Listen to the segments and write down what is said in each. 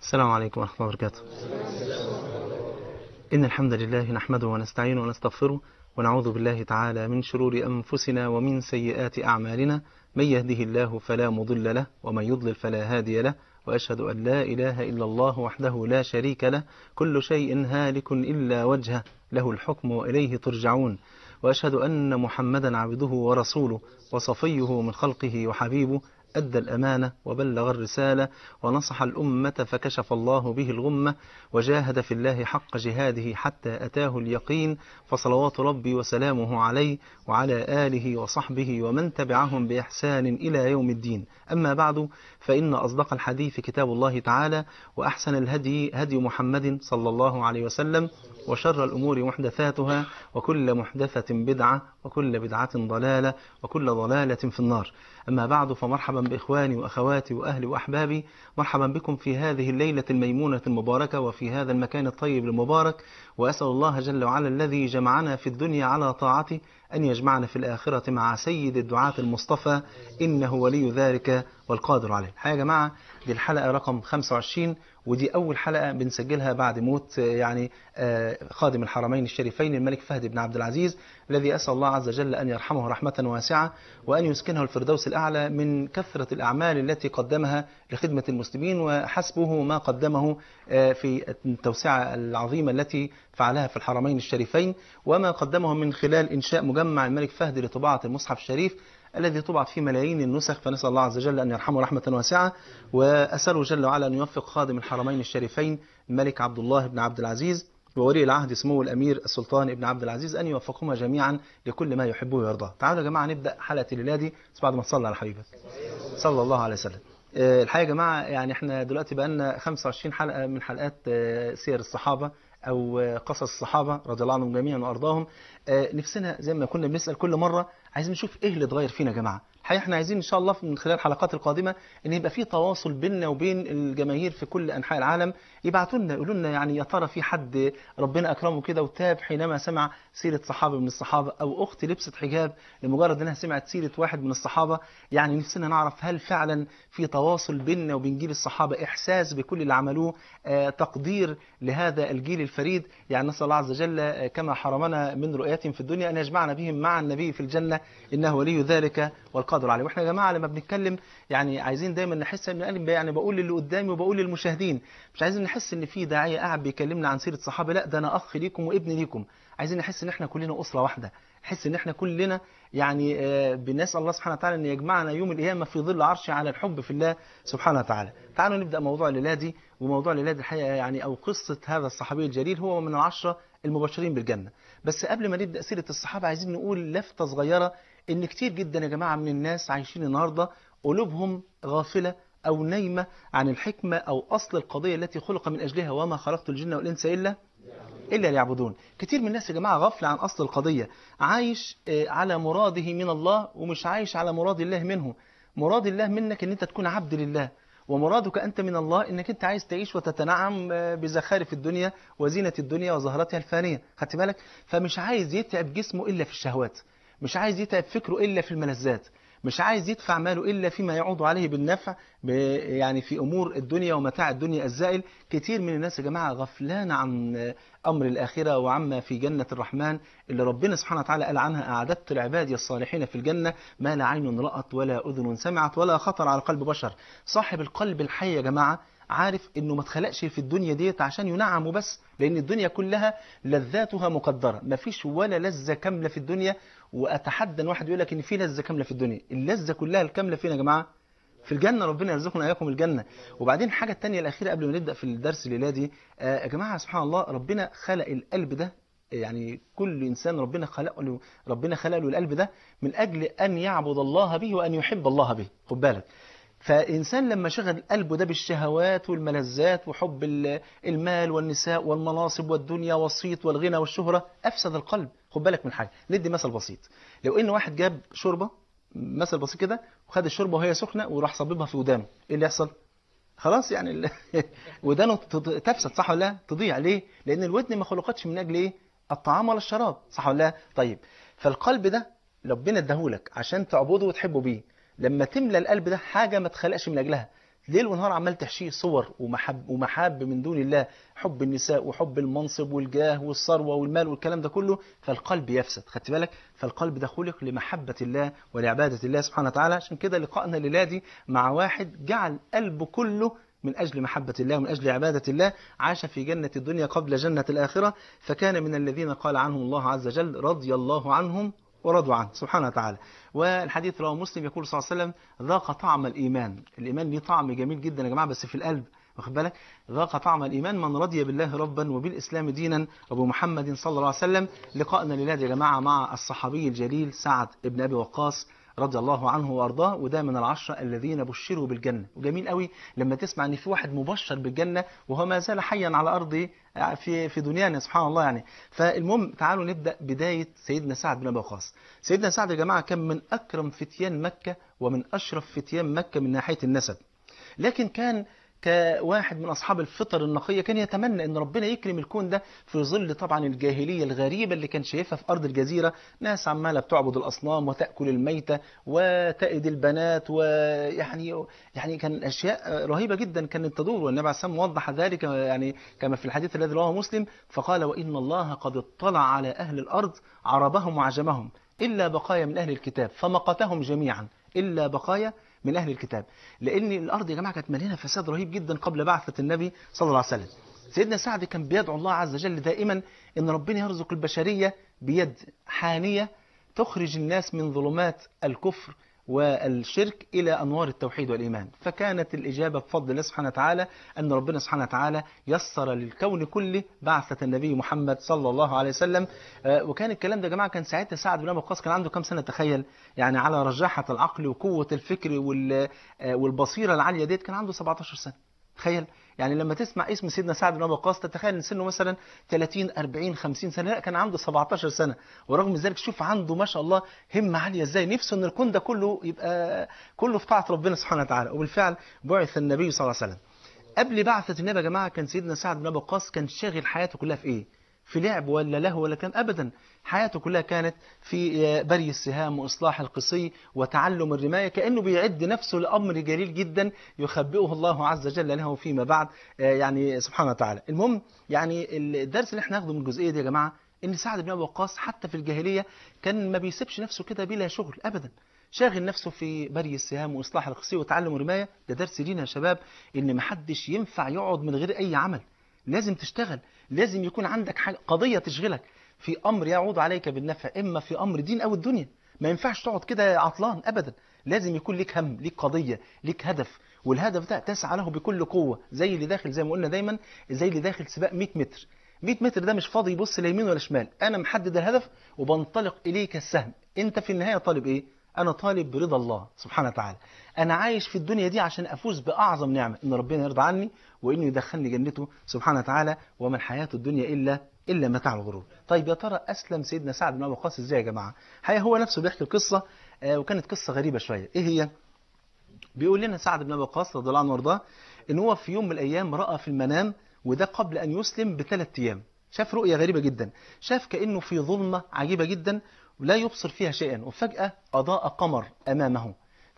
السلام عليكم ورحمة الله وبركاته إن الحمد لله نحمده ونستعينه ونستغفره ونعوذ بالله تعالى من شرور أنفسنا ومن سيئات أعمالنا من يهده الله فلا مضل له ومن يضلل فلا هادي له وأشهد أن لا إله إلا الله وحده لا شريك له كل شيء هالك إلا وجهه له الحكم وإليه ترجعون وأشهد أن محمدا عبده ورسوله وصفيه من خلقه وحبيبه أدى الأمانة وبلغ الرسالة ونصح الأمة فكشف الله به الغمة وجاهد في الله حق جهاده حتى أتاه اليقين فصلوات ربي وسلامه عليه وعلى آله وصحبه ومن تبعهم بإحسان إلى يوم الدين أما بعد فإن أصدق الحديث كتاب الله تعالى وأحسن الهدي هدي محمد صلى الله عليه وسلم وشر الأمور محدثاتها وكل محدثة بدعة وكل بدعة ضلالة وكل ضلالة في النار أما بعد فمرحبا بإخواني وأخواتي وأهلي وأحبابي مرحبا بكم في هذه الليلة الميمونة المباركة وفي هذا المكان الطيب المبارك وأسأل الله جل وعلا الذي جمعنا في الدنيا على طاعته أن يجمعنا في الآخرة مع سيد الدعاة المصطفى إنه ولي ذلك والقادر عليه الحقيقة يا جماعة دي الحلقة رقم 25 ودي أول حلقة بنسجلها بعد موت يعني خادم الحرمين الشريفين الملك فهد بن عبد العزيز الذي أسأل الله عز وجل أن يرحمه رحمة واسعة وأن يسكنه الفردوس الأعلى من كثرة الأعمال التي قدمها لخدمة المسلمين وحسبه ما قدمه في التوسعة العظيمة التي فعلها في الحرمين الشريفين وما قدمه من خلال إنشاء مجمع الملك فهد لطباعة المصحف الشريف الذي طبع فيه ملايين النسخ فنسأل الله عز وجل أن يرحمه رحمة واسعة وأسأله جل وعلا أن يوفق خادم الحرمين الشريفين الملك عبد الله بن عبد العزيز وولي العهد سمو الأمير السلطان ابن عبد العزيز أن يوفقهما جميعا لكل ما يحبه ويرضاه تعالوا يا جماعة نبدأ حلقة الليلة دي بس بعد ما تصلي على حبيبك صلى الله عليه وسلم الحقيقة يا جماعة يعني احنا دلوقتي بقى لنا 25 حلقة من حلقات سير الصحابة أو قصص الصحابة رضي الله عنهم جميعا وأرضاهم نفسنا زي ما كنا بنسأل كل مرة عايزين نشوف إيه اللي اتغير فينا يا جماعة الحقيقة احنا عايزين إن شاء الله من خلال الحلقات القادمة إن يبقى في تواصل بيننا وبين الجماهير في كل أنحاء العالم يبعتوا لنا يقولوا لنا يعني يا ترى في حد ربنا أكرمه كده وتاب حينما سمع سيرة صحابة من الصحابة أو أخت لبست حجاب لمجرد إنها سمعت سيرة واحد من الصحابة يعني نفسنا نعرف هل فعلا في تواصل بيننا وبين جيل الصحابة إحساس بكل اللي عملوه آه تقدير لهذا الجيل الفريد يعني نسأل الله عز وجل كما حرمنا من رؤيتهم في الدنيا أن يجمعنا بهم مع النبي في الجنة إنه ولي ذلك والقادر عليه واحنا يا جماعة لما بنتكلم يعني عايزين دايما نحس ان يعني بقول للي قدامي وبقول للمشاهدين مش عايزين نحس ان في داعية قاعد بيكلمنا عن سيرة صحابة لا ده انا اخ ليكم وابن ليكم عايزين نحس ان احنا كلنا اسرة واحدة نحس ان احنا كلنا يعني بنسال الله سبحانه وتعالى ان يجمعنا يوم القيامه في ظل عرشه على الحب في الله سبحانه وتعالى. تعالوا نبدا موضوع الليله دي وموضوع الليله دي الحقيقه يعني او قصه هذا الصحابي الجليل هو من العشره المبشرين بالجنه. بس قبل ما نبدا سيره الصحابه عايزين نقول لفته صغيره ان كتير جدا يا جماعه من الناس عايشين النهارده قلوبهم غافله او نايمه عن الحكمه او اصل القضيه التي خلق من اجلها وما خلقت الجن والانس الا إلا ليعبدون كتير من الناس يا جماعة غفل عن أصل القضية عايش على مراده من الله ومش عايش على مراد الله منه مراد الله منك أن أنت تكون عبد لله ومرادك أنت من الله أنك أنت عايز تعيش وتتنعم بزخارف الدنيا وزينة الدنيا وزهرتها الفانية خدت بالك فمش عايز يتعب جسمه إلا في الشهوات مش عايز يتعب فكره إلا في الملذات مش عايز يدفع ماله إلا فيما يعود عليه بالنفع يعني في أمور الدنيا ومتاع الدنيا الزائل كتير من الناس يا جماعة غفلان عن أمر الآخرة وعما في جنة الرحمن اللي ربنا سبحانه وتعالى قال عنها أعددت لعبادي الصالحين في الجنة ما لا عين رأت ولا أذن سمعت ولا خطر على قلب بشر صاحب القلب الحي يا جماعة عارف انه ما اتخلقش في الدنيا ديت عشان ينعم وبس لان الدنيا كلها لذاتها مقدره ما فيش ولا لذه كامله في الدنيا واتحدى ان واحد يقول لك ان في لذه كامله في الدنيا اللذه كلها الكامله فين يا جماعه في الجنة ربنا يرزقنا إياكم الجنة وبعدين الحاجة الثانية الأخيرة قبل ما نبدأ في الدرس الليلة دي آه يا جماعة سبحان الله ربنا خلق القلب ده يعني كل إنسان ربنا خلق له ربنا خلق له القلب ده من أجل أن يعبد الله به وأن يحب الله به خد بالك فإنسان لما شغل قلبه ده بالشهوات والملذات وحب المال والنساء والمناصب والدنيا والصيت والغنى والشهرة أفسد القلب خد بالك من حاجة ندي مثل بسيط لو إن واحد جاب شوربة مثل بسيط كده وخد الشوربة وهي سخنة وراح صببها في ودانه إيه اللي يحصل؟ خلاص يعني ودانه تفسد صح ولا لا؟ تضيع ليه؟ لأن الودن ما خلقتش من أجل إيه؟ الطعام ولا الشراب صح ولا لا؟ طيب فالقلب ده ربنا اداهولك عشان تعبده وتحبه بيه لما تملى القلب ده حاجة ما تخلقش من أجلها ليل ونهار عمال تحشيه صور ومحب ومحاب من دون الله حب النساء وحب المنصب والجاه والثروه والمال والكلام ده كله فالقلب يفسد خدت بالك فالقلب ده خلق لمحبه الله ولعباده الله سبحانه وتعالى عشان كده لقائنا الليله دي مع واحد جعل قلبه كله من أجل محبة الله ومن أجل عبادة الله عاش في جنة الدنيا قبل جنة الآخرة فكان من الذين قال عنهم الله عز وجل رضي الله عنهم ورضوا عنه سبحانه وتعالى والحديث رواه مسلم يقول صلى الله عليه وسلم ذاق طعم الإيمان الإيمان ليه طعم جميل جدا يا جماعة بس في القلب واخد بالك ذاق طعم الإيمان من رضي بالله ربا وبالإسلام دينا أبو محمد صلى الله عليه وسلم لقائنا لله يا جماعة مع الصحابي الجليل سعد بن أبي وقاص رضي الله عنه وارضاه وده من العشرة الذين بشروا بالجنة وجميل قوي لما تسمع ان في واحد مبشر بالجنة وهو ما زال حيا على ارض في في دنيانا سبحان الله يعني فالمهم تعالوا نبدا بدايه سيدنا سعد بن ابي وقاص سيدنا سعد يا جماعه كان من اكرم فتيان مكه ومن اشرف فتيان مكه من ناحيه النسب لكن كان كواحد من أصحاب الفطر النقية كان يتمنى أن ربنا يكرم الكون ده في ظل طبعا الجاهلية الغريبة اللي كان شايفها في أرض الجزيرة ناس عمالة بتعبد الأصنام وتأكل الميتة وتأد البنات ويعني يعني كان أشياء رهيبة جدا كانت تدور والنبي عليه الصلاة والسلام وضح ذلك يعني كما في الحديث الذي رواه مسلم فقال وإن الله قد اطلع على أهل الأرض عربهم وعجمهم إلا بقايا من أهل الكتاب فمقتهم جميعا إلا بقايا من أهل الكتاب لأن الأرض يا جماعة كانت مليانة فساد رهيب جدا قبل بعثة النبي صلى الله عليه وسلم سيدنا سعد كان بيدعو الله عز وجل دائما أن ربنا يرزق البشرية بيد حانية تخرج الناس من ظلمات الكفر والشرك إلى أنوار التوحيد والإيمان فكانت الإجابة بفضل الله سبحانه وتعالى أن ربنا سبحانه وتعالى يسر للكون كله بعثة النبي محمد صلى الله عليه وسلم وكان الكلام ده يا جماعة كان ساعتها سعد بن أبي وقاص كان عنده كم سنة تخيل يعني على رجاحة العقل وقوة الفكر والبصيرة العالية ديت كان عنده 17 سنة تخيل يعني لما تسمع اسم سيدنا سعد بن ابي وقاص تتخيل ان سنه مثلا 30 40 50 سنه لا كان عنده 17 سنه ورغم ذلك شوف عنده ما شاء الله همه عاليه ازاي نفسه ان الكون ده كله يبقى كله في طاعه ربنا سبحانه وتعالى وبالفعل بعث النبي صلى الله عليه وسلم قبل بعثة النبي يا جماعه كان سيدنا سعد بن ابي وقاص كان شاغل حياته كلها في ايه في لعب ولا لهو ولا كان ابدا حياته كلها كانت في بري السهام واصلاح القصي وتعلم الرمايه كانه بيعد نفسه لامر جليل جدا يخبئه الله عز وجل له فيما بعد يعني سبحانه وتعالى المهم يعني الدرس اللي احنا ناخده من الجزئيه دي يا جماعه ان سعد بن ابي وقاص حتى في الجاهليه كان ما بيسيبش نفسه كده بلا شغل ابدا شاغل نفسه في بري السهام واصلاح القصي وتعلم الرمايه ده درس لينا يا شباب ان ما حدش ينفع يقعد من غير اي عمل لازم تشتغل لازم يكون عندك حاجة قضية تشغلك في أمر يعود عليك بالنفع إما في أمر دين أو الدنيا ما ينفعش تقعد كده عطلان أبدا لازم يكون ليك هم ليك قضية ليك هدف والهدف ده تسعى له بكل قوة زي اللي داخل زي ما قلنا دايما زي اللي داخل سباق 100 متر 100 متر ده مش فاضي يبص لا يمين ولا شمال أنا محدد الهدف وبنطلق إليك السهم أنت في النهاية طالب إيه أنا طالب برضا الله سبحانه وتعالى أنا عايش في الدنيا دي عشان أفوز بأعظم نعمة إن ربنا يرضى عني وإنه يدخلني جنته سبحانه وتعالى ومن حياة الدنيا إلا إلا متاع الغرور طيب يا ترى أسلم سيدنا سعد بن أبي وقاص إزاي يا جماعة حقيقة هو نفسه بيحكي القصة آه وكانت قصة غريبة شوية إيه هي بيقول لنا سعد بن أبي وقاص رضي الله عنه وارضاه إن هو في يوم من الأيام رأى في المنام وده قبل أن يسلم بثلاث أيام شاف رؤية غريبة جدا شاف كأنه في ظلمة عجيبة جدا لا يبصر فيها شيئا وفجأة أضاء قمر أمامه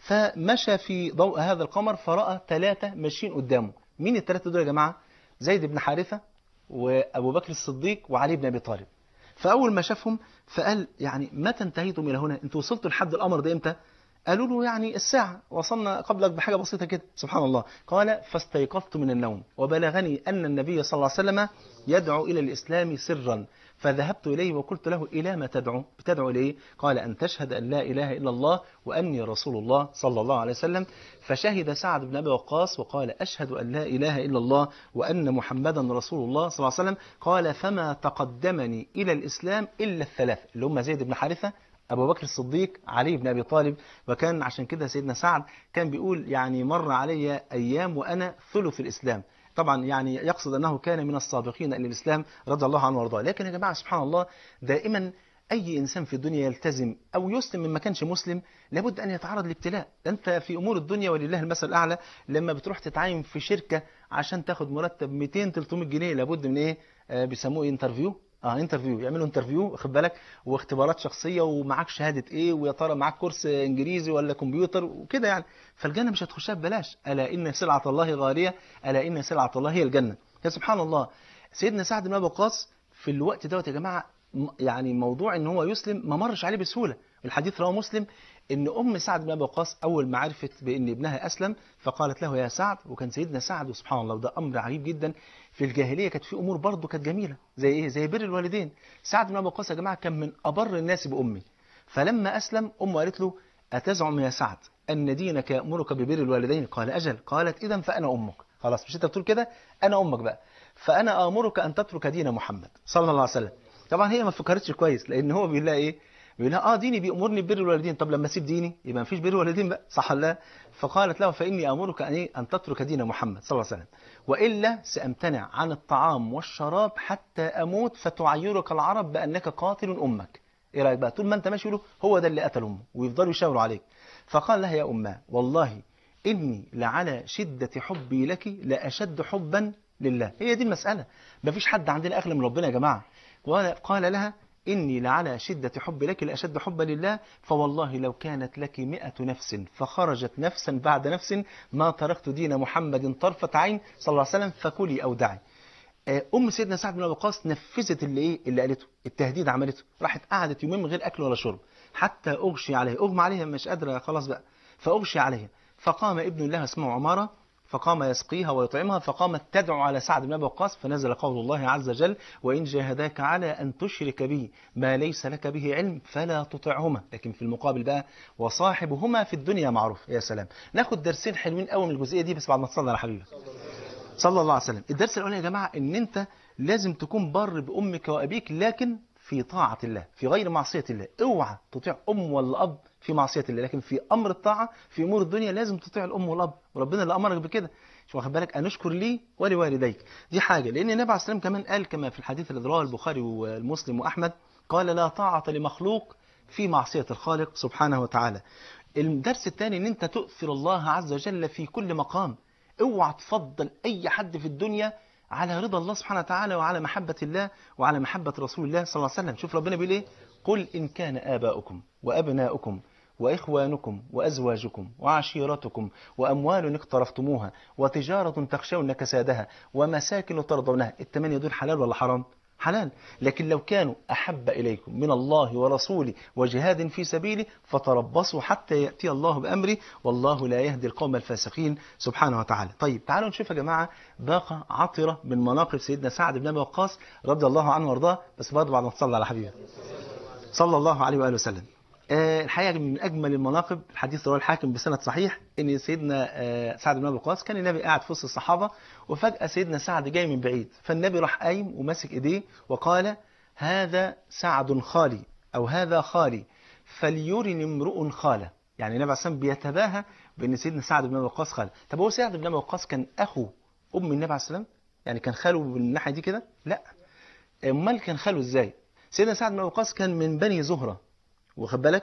فمشى في ضوء هذا القمر فرأى ثلاثة ماشيين قدامه مين الثلاثة دول يا جماعة زيد بن حارثة وأبو بكر الصديق وعلي بن أبي طالب فأول ما شافهم فقال يعني متى انتهيتم إلى هنا انتوا وصلتوا لحد القمر ده إمتى قالوا له يعني الساعة وصلنا قبلك بحاجة بسيطة كده سبحان الله قال فاستيقظت من النوم وبلغني أن النبي صلى الله عليه وسلم يدعو إلى الإسلام سرا فذهبت إليه وقلت له إلى ما تدعو بتدعو إليه قال أن تشهد أن لا إله إلا الله وأني رسول الله صلى الله عليه وسلم فشهد سعد بن أبي وقاص وقال أشهد أن لا إله إلا الله وأن محمدا رسول الله صلى الله عليه وسلم قال فما تقدمني إلى الإسلام إلا الثلاث اللي هم زيد بن حارثة أبو بكر الصديق علي بن أبي طالب وكان عشان كده سيدنا سعد كان بيقول يعني مر علي أيام وأنا ثلث الإسلام طبعا يعني يقصد أنه كان من السابقين إلى الإسلام رضي الله عنه وارضاه لكن يا جماعة سبحان الله دائما أي إنسان في الدنيا يلتزم أو يسلم من ما كانش مسلم لابد أن يتعرض لابتلاء أنت في أمور الدنيا ولله المثل الأعلى لما بتروح تتعين في شركة عشان تاخد مرتب 200 300 جنيه لابد من إيه آه بيسموه انترفيو اه انترفيو يعملوا انترفيو واخد بالك واختبارات شخصيه ومعاك شهاده ايه ويا ترى معاك كورس انجليزي ولا كمبيوتر وكده يعني فالجنه مش هتخشها ببلاش الا ان سلعه الله غاليه الا ان سلعه الله هي الجنه يا سبحان الله سيدنا سعد بن ابي وقاص في الوقت دوت يا جماعه م- يعني موضوع ان هو يسلم ما مرش عليه بسهوله الحديث رواه مسلم ان ام سعد بن ابي وقاص اول ما عرفت بان ابنها اسلم فقالت له يا سعد وكان سيدنا سعد سبحان الله وده امر عجيب جدا في الجاهليه كانت في امور برضه كانت جميله زي ايه زي بر الوالدين سعد بن ابي وقاص يا جماعه كان من ابر الناس بامي فلما اسلم امه قالت له اتزعم يا سعد ان دينك يامرك ببر الوالدين قال اجل قالت اذا فانا امك خلاص مش انت بتقول كده انا امك بقى فانا امرك ان تترك دين محمد صلى الله عليه وسلم طبعا هي ما فكرتش كويس لان هو بيقول لها ايه بيقول لها اه ديني بيامرني ببر الوالدين طب لما اسيب ديني يبقى مفيش بر والدين بقى صح ولا لا فقالت له فاني امرك ان إيه؟ ان تترك دين محمد صلى الله عليه وسلم والا سامتنع عن الطعام والشراب حتى اموت فتعيرك العرب بانك قاتل امك ايه رايك بقى طول ما انت ماشي له هو ده اللي قتل امه ويفضلوا يشاوروا عليك فقال لها يا اماه والله اني لعلى شده حبي لك لاشد حبا لله هي دي المساله مفيش حد عندنا اغلى من ربنا يا جماعه قال قال لها إني لعلى شدة حب لك لأشد حبا لله فوالله لو كانت لك مئة نفس فخرجت نفسا بعد نفس ما تركت دين محمد طرفة عين صلى الله عليه وسلم فكلي أو دعي آه، أم سيدنا سعد بن أبي وقاص نفذت اللي إيه اللي قالته التهديد عملته راحت قعدت يومين من غير أكل ولا شرب حتى أغشي عليها أغمى عليها مش قادرة خلاص بقى فأغشي عليها فقام ابن لها اسمه عمارة فقام يسقيها ويطعمها فقامت تدعو على سعد بن ابي وقاص فنزل قول الله عز وجل وان جاهداك على ان تشرك بي ما ليس لك به علم فلا تطعهما لكن في المقابل بقى وصاحبهما في الدنيا معروف يا سلام ناخد درسين حلوين قوي من الجزئيه دي بس بعد ما تصلي على حبيبك صلى الله عليه وسلم الدرس الاولاني يا جماعه ان انت لازم تكون بر بامك وابيك لكن في طاعه الله في غير معصيه الله اوعى تطيع ام ولا اب في معصيه الله لكن في امر الطاعه في امور الدنيا لازم تطيع الام والاب وربنا اللي امرك بكده مش واخد بالك ان اشكر لي ولوالديك دي حاجه لان النبي عليه الصلاه والسلام كمان قال كما في الحديث الذي رواه البخاري والمسلم واحمد قال لا طاعه لمخلوق في معصيه الخالق سبحانه وتعالى الدرس الثاني ان انت تؤثر الله عز وجل في كل مقام اوعى تفضل اي حد في الدنيا على رضا الله سبحانه وتعالى وعلى محبة الله وعلى محبة رسول الله صلى الله عليه وسلم شوف ربنا بيقول ايه قل إن كان آباؤكم وأبناؤكم وإخوانكم وأزواجكم وعشيرتكم وأموال اقترفتموها وتجارة تخشون كسادها ومساكن ترضونها الثمانية دول حلال ولا حرام؟ حلال لكن لو كانوا أحب إليكم من الله ورسوله وجهاد في سبيله فتربصوا حتى يأتي الله بأمره والله لا يهدي القوم الفاسقين سبحانه وتعالى طيب تعالوا نشوف يا جماعة باقة عطرة من مناقب سيدنا سعد بن أبي وقاص رضي الله عنه وارضاه بس برضه بعد ما تصلى على حبيبه صلى الله عليه وآله وسلم آه، الحقيقة من أجمل المناقب الحديث رواه الحاكم بسند صحيح إن سيدنا آه، سعد بن أبي وقاص كان النبي قاعد في وسط الصحابة وفجأة سيدنا سعد جاي من بعيد فالنبي راح قايم وماسك إيديه وقال هذا سعد خالي أو هذا خالي فليرني امرؤ خاله يعني النبي عليه الصلاة والسلام بيتباهى بأن سيدنا سعد بن أبي وقاص خاله طب هو سعد بن أبي وقاص كان أخو أم النبي عليه الصلاة والسلام يعني كان خاله من الناحية دي كده لا امال كان خاله ازاي سيدنا سعد بن أبي وقاص كان من بني زهرة واخد بالك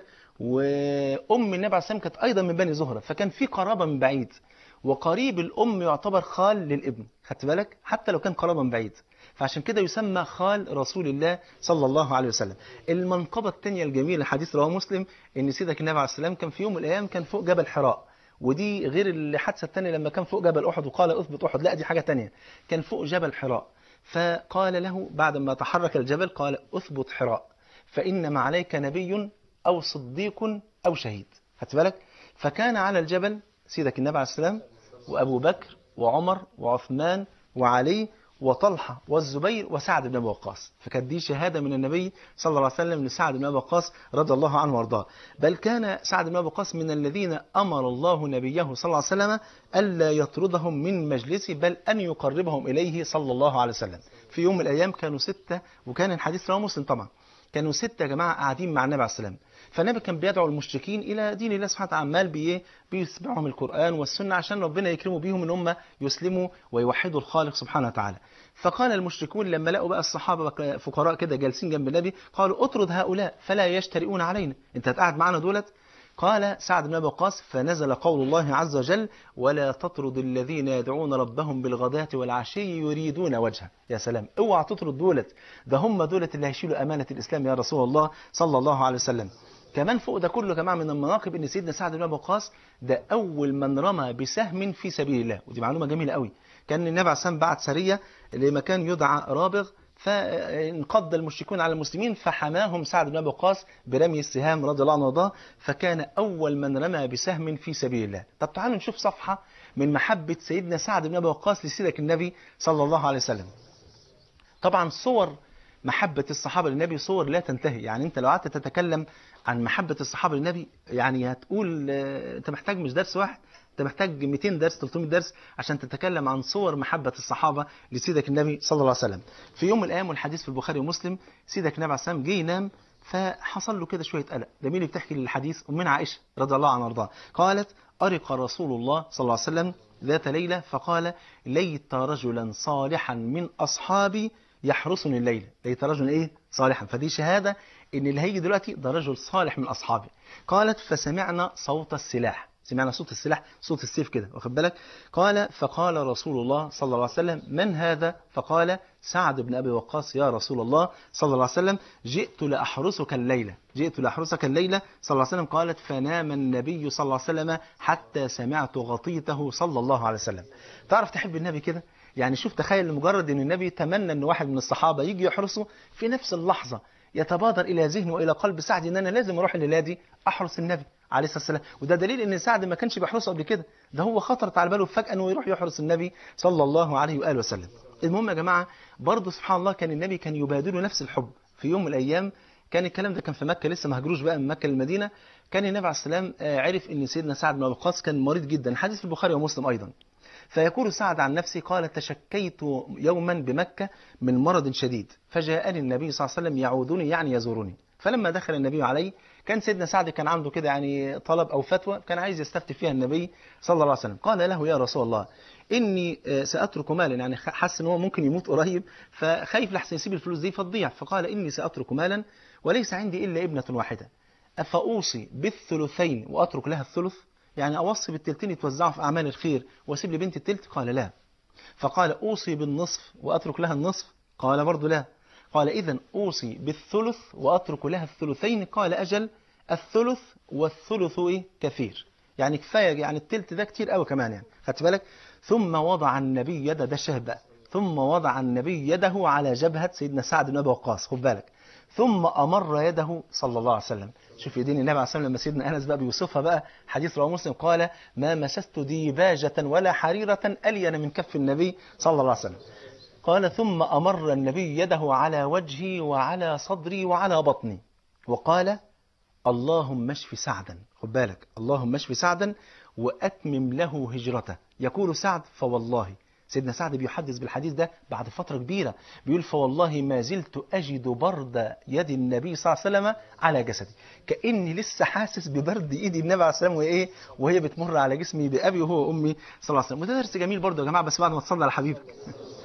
وام النبي عليه السلام كانت ايضا من بني زهره فكان في قرابه من بعيد وقريب الام يعتبر خال للابن خدت بالك حتى لو كان قرابه من بعيد فعشان كده يسمى خال رسول الله صلى الله عليه وسلم المنقبه الثانيه الجميله حديث رواه مسلم ان سيدك النبي عليه السلام كان في يوم من الايام كان فوق جبل حراء ودي غير الحادثه الثانيه لما كان فوق جبل احد وقال اثبت احد لا دي حاجه ثانيه كان فوق جبل حراء فقال له بعد ما تحرك الجبل قال اثبت حراء فانما عليك نبي أو صديق أو شهيد خدت بالك فكان على الجبل سيدك النبي عليه السلام وأبو بكر وعمر وعثمان وعلي وطلحة والزبير وسعد بن أبي وقاص فكانت دي شهادة من النبي صلى الله عليه وسلم لسعد بن أبي وقاص رضي الله عنه وارضاه بل كان سعد بن أبي وقاص من الذين أمر الله نبيه صلى الله عليه وسلم ألا يطردهم من مجلسه بل أن يقربهم إليه صلى الله عليه وسلم في يوم من الأيام كانوا ستة وكان الحديث رواه مسلم طبعا كانوا ستة يا جماعة قاعدين مع النبي عليه السلام فالنبي كان بيدعو المشركين إلى دين الله سبحانه وتعالى عمال بيه بيسمعهم القرآن والسنة عشان ربنا يكرموا بيهم إن هم يسلموا ويوحدوا الخالق سبحانه وتعالى فقال المشركون لما لقوا بقى الصحابة فقراء كده جالسين جنب النبي قالوا اطرد هؤلاء فلا يشترئون علينا انت هتقعد معانا دولت قال سعد بن أبي وقاص فنزل قول الله عز وجل ولا تطرد الذين يدعون ربهم بالغداة والعشي يريدون وجهه يا سلام اوعى تطرد دولت ده هم دولت اللي هيشيلوا أمانة الإسلام يا رسول الله صلى الله عليه وسلم كمان فوق ده كله يا جماعه من المناقب ان سيدنا سعد بن ابي وقاص ده اول من رمى بسهم في سبيل الله ودي معلومه جميله قوي كان النبي عليه الصلاه بعت سريه لمكان يدعى رابغ فانقض المشركون على المسلمين فحماهم سعد بن ابي وقاص برمي السهام رضي الله عنه وارضاه فكان اول من رمى بسهم في سبيل الله طب تعالوا نشوف صفحه من محبه سيدنا سعد بن ابي وقاص لسيدك النبي صلى الله عليه وسلم طبعا صور محبة الصحابة للنبي صور لا تنتهي يعني انت لو قعدت تتكلم عن محبة الصحابة للنبي يعني هتقول انت محتاج مش درس واحد انت محتاج 200 درس 300 درس عشان تتكلم عن صور محبة الصحابة لسيدك النبي صلى الله عليه وسلم في يوم من الايام والحديث في البخاري ومسلم سيدك النبي عليه السلام جه ينام فحصل له كده شوية قلق ده مين اللي بتحكي الحديث أمنا عائشة رضي الله عنها وارضاها قالت أرق رسول الله صلى الله عليه وسلم ذات ليلة فقال ليت رجلا صالحا من أصحابي يحرسني الليل ليت رجل ايه صالحا فدي شهادة ان اللي هيجي دلوقتي ده رجل صالح من اصحابي قالت فسمعنا صوت السلاح سمعنا صوت السلاح صوت السيف كده واخد بالك قال فقال رسول الله صلى الله عليه وسلم من هذا فقال سعد بن ابي وقاص يا رسول الله صلى الله عليه وسلم جئت لاحرسك الليله جئت لاحرسك الليله صلى الله عليه وسلم قالت فنام النبي صلى الله عليه وسلم حتى سمعت غطيته صلى الله عليه وسلم تعرف تحب النبي كده يعني شوف تخيل لمجرد ان النبي تمنى ان واحد من الصحابه يجي يحرسه في نفس اللحظه يتبادر الى ذهنه والى قلب سعد ان انا لازم اروح الليله دي احرس النبي عليه الصلاه والسلام وده دليل ان سعد ما كانش بيحرسه قبل كده ده هو خطرت على باله فجاه انه يروح يحرس النبي صلى الله عليه واله وسلم المهم يا جماعه برضه سبحان الله كان النبي كان يبادله نفس الحب في يوم من الايام كان الكلام ده كان في مكه لسه ما هاجروش بقى من مكه للمدينه كان النبي عليه السلام عرف ان سيدنا سعد بن ابي وقاص كان مريض جدا حديث في البخاري ومسلم ايضا فيقول سعد عن نفسه قال تشكيت يوما بمكة من مرض شديد فجاءني النبي صلى الله عليه وسلم يعودني يعني يزورني فلما دخل النبي علي كان سيدنا سعد كان عنده كده يعني طلب أو فتوى كان عايز يستفتي فيها النبي صلى الله عليه وسلم قال له يا رسول الله إني سأترك مالا يعني حس إن هو ممكن يموت قريب فخايف لحسن يسيب الفلوس دي فتضيع فقال إني سأترك مالا وليس عندي إلا ابنة واحدة أفأوصي بالثلثين وأترك لها الثلث يعني أوصي بالتلتين يتوزعوا في أعمال الخير وأسيب لبنت التلت قال لا فقال أوصي بالنصف وأترك لها النصف قال برضو لا قال إذا أوصي بالثلث وأترك لها الثلثين قال أجل الثلث والثلث إيه كثير يعني كفاية يعني التلت ده كتير قوي كمان يعني خدت بالك ثم وضع النبي يده ده الشهد بقى ثم وضع النبي يده على جبهة سيدنا سعد بن أبي وقاص خد بالك ثم أمر يده صلى الله عليه وسلم شوف يدين النبي عليه الصلاة والسلام لما سيدنا أنس بقى بيوصفها بقى حديث رواه مسلم قال ما مسست ديباجة ولا حريرة ألين من كف النبي صلى الله عليه وسلم قال ثم أمر النبي يده على وجهي وعلى صدري وعلى بطني وقال اللهم اشف سعدا خد بالك اللهم اشف سعدا وأتمم له هجرته يقول سعد فوالله سيدنا سعد بيحدث بالحديث ده بعد فترة كبيرة بيقول فوالله ما زلت أجد برد يد النبي صلى الله عليه وسلم على جسدي كأني لسه حاسس ببرد إيد النبي عليه السلام وهي إيه وهي بتمر على جسمي بأبي وهو وأمي صلى الله عليه وسلم وده درس جميل برضه يا جماعة بس بعد ما تصلي على حبيبك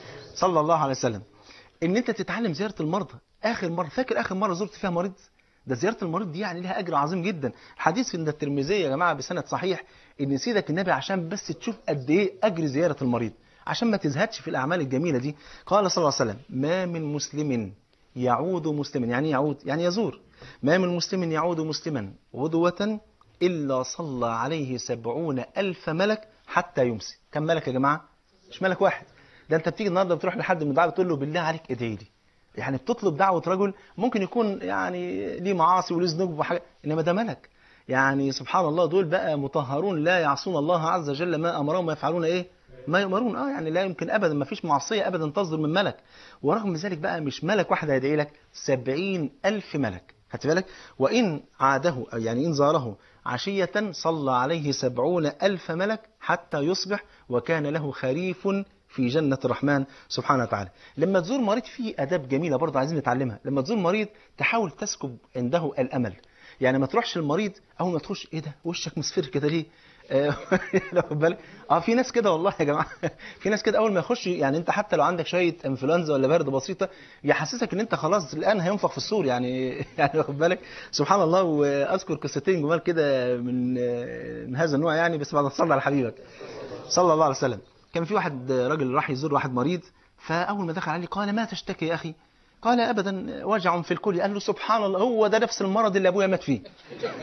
صلى الله عليه وسلم إن أنت تتعلم زيارة المرضى آخر مرة فاكر آخر مرة زرت فيها مريض ده زيارة المريض دي يعني لها أجر عظيم جدا الحديث في الترمذي يا جماعة بسند صحيح إن سيدك النبي عشان بس تشوف قد إيه أجر زيارة المريض عشان ما تزهدش في الأعمال الجميلة دي قال صلى الله عليه وسلم ما من مسلم يعود مسلما يعني يعود يعني يزور ما من مسلم يعود مسلما غدوة إلا صلى عليه سبعون ألف ملك حتى يمسي كم ملك يا جماعة مش ملك واحد ده أنت بتيجي النهاردة بتروح لحد من الدعوة بتقول له بالله عليك ادعي لي يعني بتطلب دعوة رجل ممكن يكون يعني ليه معاصي وليه ذنوب وحاجة إنما ده ملك يعني سبحان الله دول بقى مطهرون لا يعصون الله عز وجل ما أمرهم ويفعلون إيه ما يؤمرون اه يعني لا يمكن ابدا ما فيش معصيه ابدا تصدر من ملك ورغم ذلك بقى مش ملك واحد هيدعي لك سبعين ألف ملك خدت بالك وإن عاده أو يعني إن زاره عشية صلى عليه سبعون ألف ملك حتى يصبح وكان له خريف في جنة الرحمن سبحانه وتعالى لما تزور مريض فيه أداب جميلة برضه عايزين نتعلمها لما تزور مريض تحاول تسكب عنده الأمل يعني ما تروحش المريض أول ما تخش إيه ده وشك مصفر كده ليه آه، واخد بالك اه في ناس كده والله يا جماعه في ناس كده اول ما يخش يعني انت حتى لو عندك شويه انفلونزا ولا برد بسيطه يحسسك ان انت خلاص الان هينفخ في السور يعني يعني واخد بالك سبحان الله واذكر قصتين جمال كده من آه، من هذا النوع يعني بس بعد ما تصلي على حبيبك صلى الله عليه وسلم كان في واحد راجل راح يزور واحد مريض فاول ما دخل عليه قال ما تشتكي يا اخي قال ابدا وجع في الكلى قال له سبحان الله هو ده نفس المرض اللي ابويا مات فيه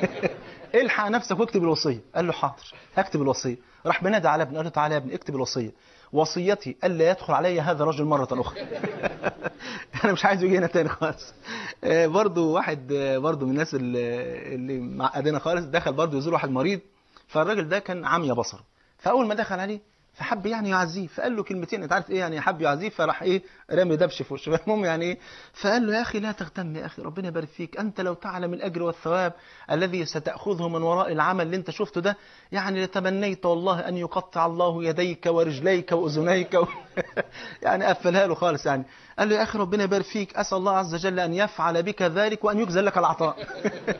الحق نفسك واكتب الوصيه قال له حاضر هكتب الوصيه راح بنادى على ابنه قال له تعالى يا ابني اكتب الوصيه وصيتي الا يدخل علي هذا الرجل مره اخرى انا مش عايزه يجي هنا تاني خالص آه، برضو واحد آه، برضو من الناس اللي, اللي معقدنا خالص دخل برضو يزور واحد مريض فالراجل ده كان عمي بصره فاول ما دخل عليه فحب يعني يعزيه فقال له كلمتين انت عارف ايه يعني حب يعزيه فراح ايه رامي دبش في وشه المهم يعني ايه فقال له يا اخي لا تغتم يا اخي ربنا يبارك فيك انت لو تعلم الاجر والثواب الذي ستاخذه من وراء العمل اللي انت شفته ده يعني لتمنيت والله ان يقطع الله يديك ورجليك واذنيك و... يعني قفلها له خالص يعني قال له يا اخي ربنا يبارك فيك اسال الله عز وجل ان يفعل بك ذلك وان يجزل لك العطاء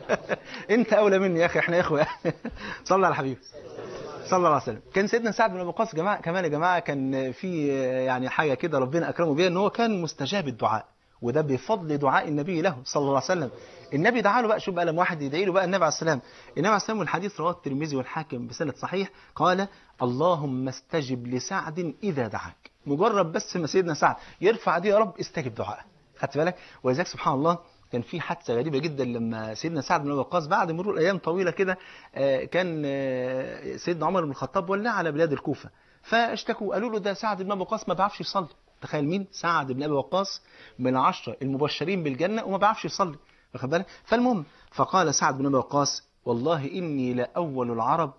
انت اولى مني يا اخي احنا اخوه صلى على الحبيب صلى الله عليه وسلم كان سيدنا سعد بن ابي وقاص جماعه كمان يا جماعه كان في يعني حاجه كده ربنا اكرمه بيها ان هو كان مستجاب الدعاء وده بفضل دعاء النبي له صلى الله عليه وسلم النبي دعا له بقى شوف بقى لما واحد يدعي له بقى النبي عليه السلام النبي عليه السلام والحديث رواه الترمذي والحاكم بسند صحيح قال اللهم استجب لسعد اذا دعاك مجرد بس ما سيدنا سعد يرفع دي يا رب استجب دعائه خدت بالك ولذلك سبحان الله كان في حادثه غريبه جدا لما سيدنا سعد بن ابي وقاص بعد مرور ايام طويله كده آه، كان آه، سيدنا عمر بن الخطاب ولى على بلاد الكوفه فاشتكوا قالوا له ده سعد بن ابي وقاص ما بيعرفش يصلي تخيل مين سعد بن ابي وقاص من العشره المبشرين بالجنه وما بيعرفش يصلي واخد بالك فالمهم فقال سعد بن ابي وقاص والله اني لاول العرب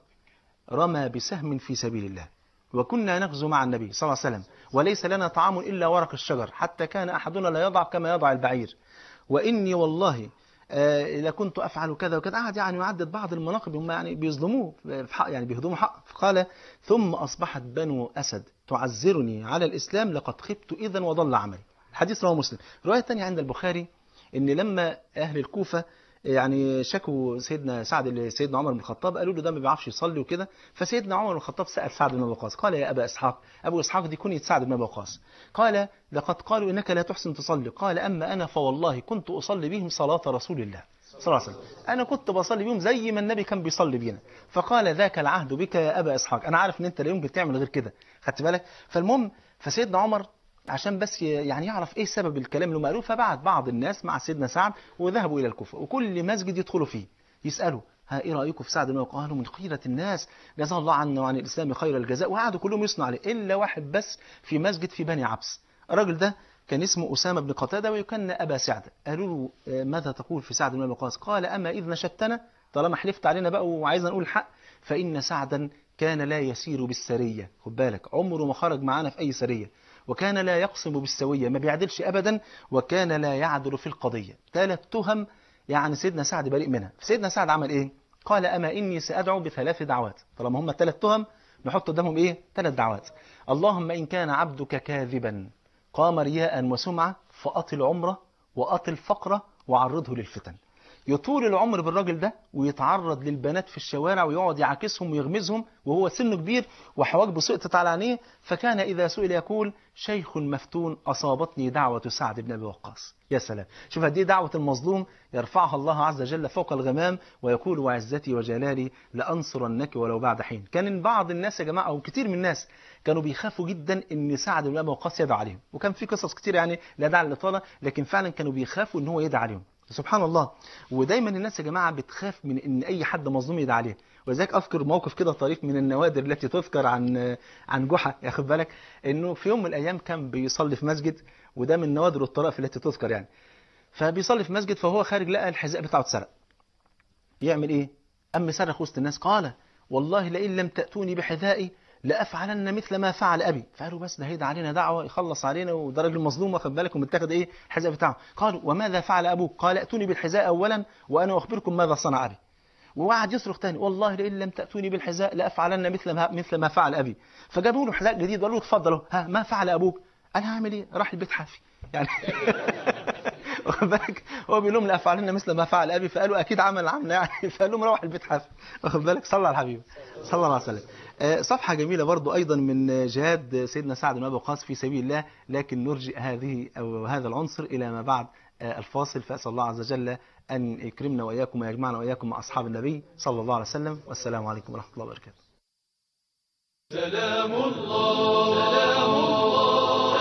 رمى بسهم في سبيل الله وكنا نغزو مع النبي صلى الله عليه وسلم وليس لنا طعام الا ورق الشجر حتى كان احدنا لا يضع كما يضع البعير واني والله آه، لكنت افعل كذا وكذا قعد يعني يعدد بعض المناقب هم يعني بيظلموه في حق يعني بيهضموا حق فقال ثم اصبحت بنو اسد تعزرني على الاسلام لقد خبت اذا وضل عملي الحديث رواه مسلم روايه ثانيه عند البخاري ان لما اهل الكوفه يعني شكوا سيدنا سعد لسيدنا عمر بن الخطاب قالوا له ده ما بيعرفش يصلي وكده فسيدنا عمر بن الخطاب سال سعد بن ابي وقاص قال يا ابا اسحاق ابو اسحاق دي كنية سعد بن ابي وقاص قال لقد قالوا انك لا تحسن تصلي قال اما انا فوالله كنت اصلي بهم صلاه رسول الله صلى الله عليه وسلم انا كنت بصلي بيهم زي ما النبي كان بيصلي بينا فقال ذاك العهد بك يا ابا اسحاق انا عارف ان انت لا يمكن تعمل غير كده خدت بالك فالمهم فسيدنا عمر عشان بس ي- يعني يعرف ايه سبب الكلام اللي هم قالوه فبعت بعض الناس مع سيدنا سعد وذهبوا الى الكوفه وكل مسجد يدخلوا فيه يسالوا ها ايه رايكم في سعد بن وقاص قالوا من خيره الناس جزاه الله عنا وعن الاسلام خير الجزاء وقعدوا كلهم يثنوا عليه الا واحد بس في مسجد في بني عبس الراجل ده كان اسمه أسامة بن قتادة ويكن أبا سعد قالوا له آه، ماذا تقول في سعد بن أبي وقاص قال أما إذ نشدتنا طالما حلفت علينا بقى وعايزنا نقول الحق فإن سعدا كان لا يسير بالسرية خد بالك عمره ما خرج معانا في أي سرية وكان لا يقسم بالسوية ما بيعدلش أبدا وكان لا يعدل في القضية ثلاث تهم يعني سيدنا سعد بريء منها سيدنا سعد عمل إيه قال أما إني سأدعو بثلاث دعوات طالما هم ثلاث تهم نحط قدامهم إيه ثلاث دعوات اللهم إن كان عبدك كاذبا قام رياء وسمعة فأطل عمره وأطل فقره وعرضه للفتن يطول العمر بالراجل ده ويتعرض للبنات في الشوارع ويقعد يعاكسهم ويغمزهم وهو سنه كبير وحواجبه سقطت على عينيه فكان إذا سئل يقول شيخ مفتون أصابتني دعوة سعد بن أبي وقاص يا سلام شوف دي دعوة المظلوم يرفعها الله عز وجل فوق الغمام ويقول وعزتي وجلالي لأنصرنك ولو بعد حين كان بعض الناس يا جماعة أو كتير من الناس كانوا بيخافوا جدا ان سعد بن ابي وقاص يدعو عليهم وكان في قصص كتير يعني لا داعي للاطاله لكن فعلا كانوا بيخافوا ان هو يدعى عليهم سبحان الله ودايما الناس يا جماعه بتخاف من ان اي حد مظلوم يدعى عليه ولذلك اذكر موقف كده طريف من النوادر التي تذكر عن عن جحا ياخد بالك انه في يوم من الايام كان بيصلي في مسجد وده من نوادر الطرائف التي تذكر يعني فبيصلي في مسجد فهو خارج لقى الحذاء بتاعه اتسرق يعمل ايه أم صرخ وسط الناس قال والله لئن لم تأتوني بحذائي لأفعلن مثل ما فعل أبي فقالوا بس ده هيدا علينا دعوة يخلص علينا وده راجل مظلوم واخد بالك ومتاخد إيه الحذاء بتاعه قالوا وماذا فعل أبوك قال ائتوني بالحذاء أولا وأنا أخبركم ماذا صنع أبي وقعد يصرخ تاني والله لئن لم تأتوني بالحذاء لأفعلن مثل ما مثل ما فعل أبي فجابوا له حذاء جديد وقالوا له اتفضلوا ها ما فعل أبوك قال هعمل إيه راح البيت حافي يعني واخد بالك هو بيقول لهم لا افعلن مثل ما فعل ابي فقالوا اكيد عمل عمل يعني فقال لهم روح البيت حافي واخد بالك صلى على الحبيب صلى الله عليه وسلم آه، صفحه جميله برضو ايضا من جهاد سيدنا سعد بن ابي وقاص في سبيل الله لكن نرجئ هذه او هذا العنصر الى ما بعد آه، الفاصل فاسال الله عز وجل ان يكرمنا واياكم ويجمعنا واياكم مع اصحاب النبي صلى الله عليه وسلم والسلام عليكم ورحمه الله وبركاته سلام الله سلام الله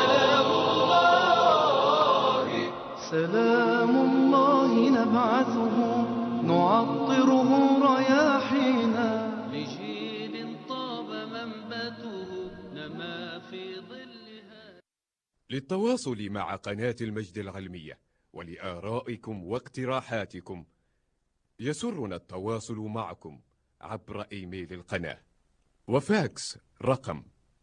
سلام الله سلام الله نبعثه نعطره رياحينا لجيل طاب منبته نما في ظلها للتواصل مع قناة المجد العلمية ولآرائكم واقتراحاتكم يسرنا التواصل معكم عبر إيميل القناة وفاكس رقم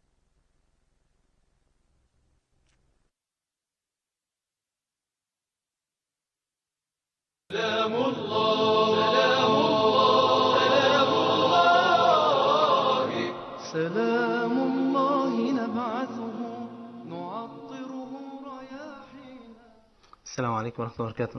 سلام الله سلام الله سلام الله سلام الله نبعثه نعطره رياحينا السلام عليكم ورحمة الله وبركاته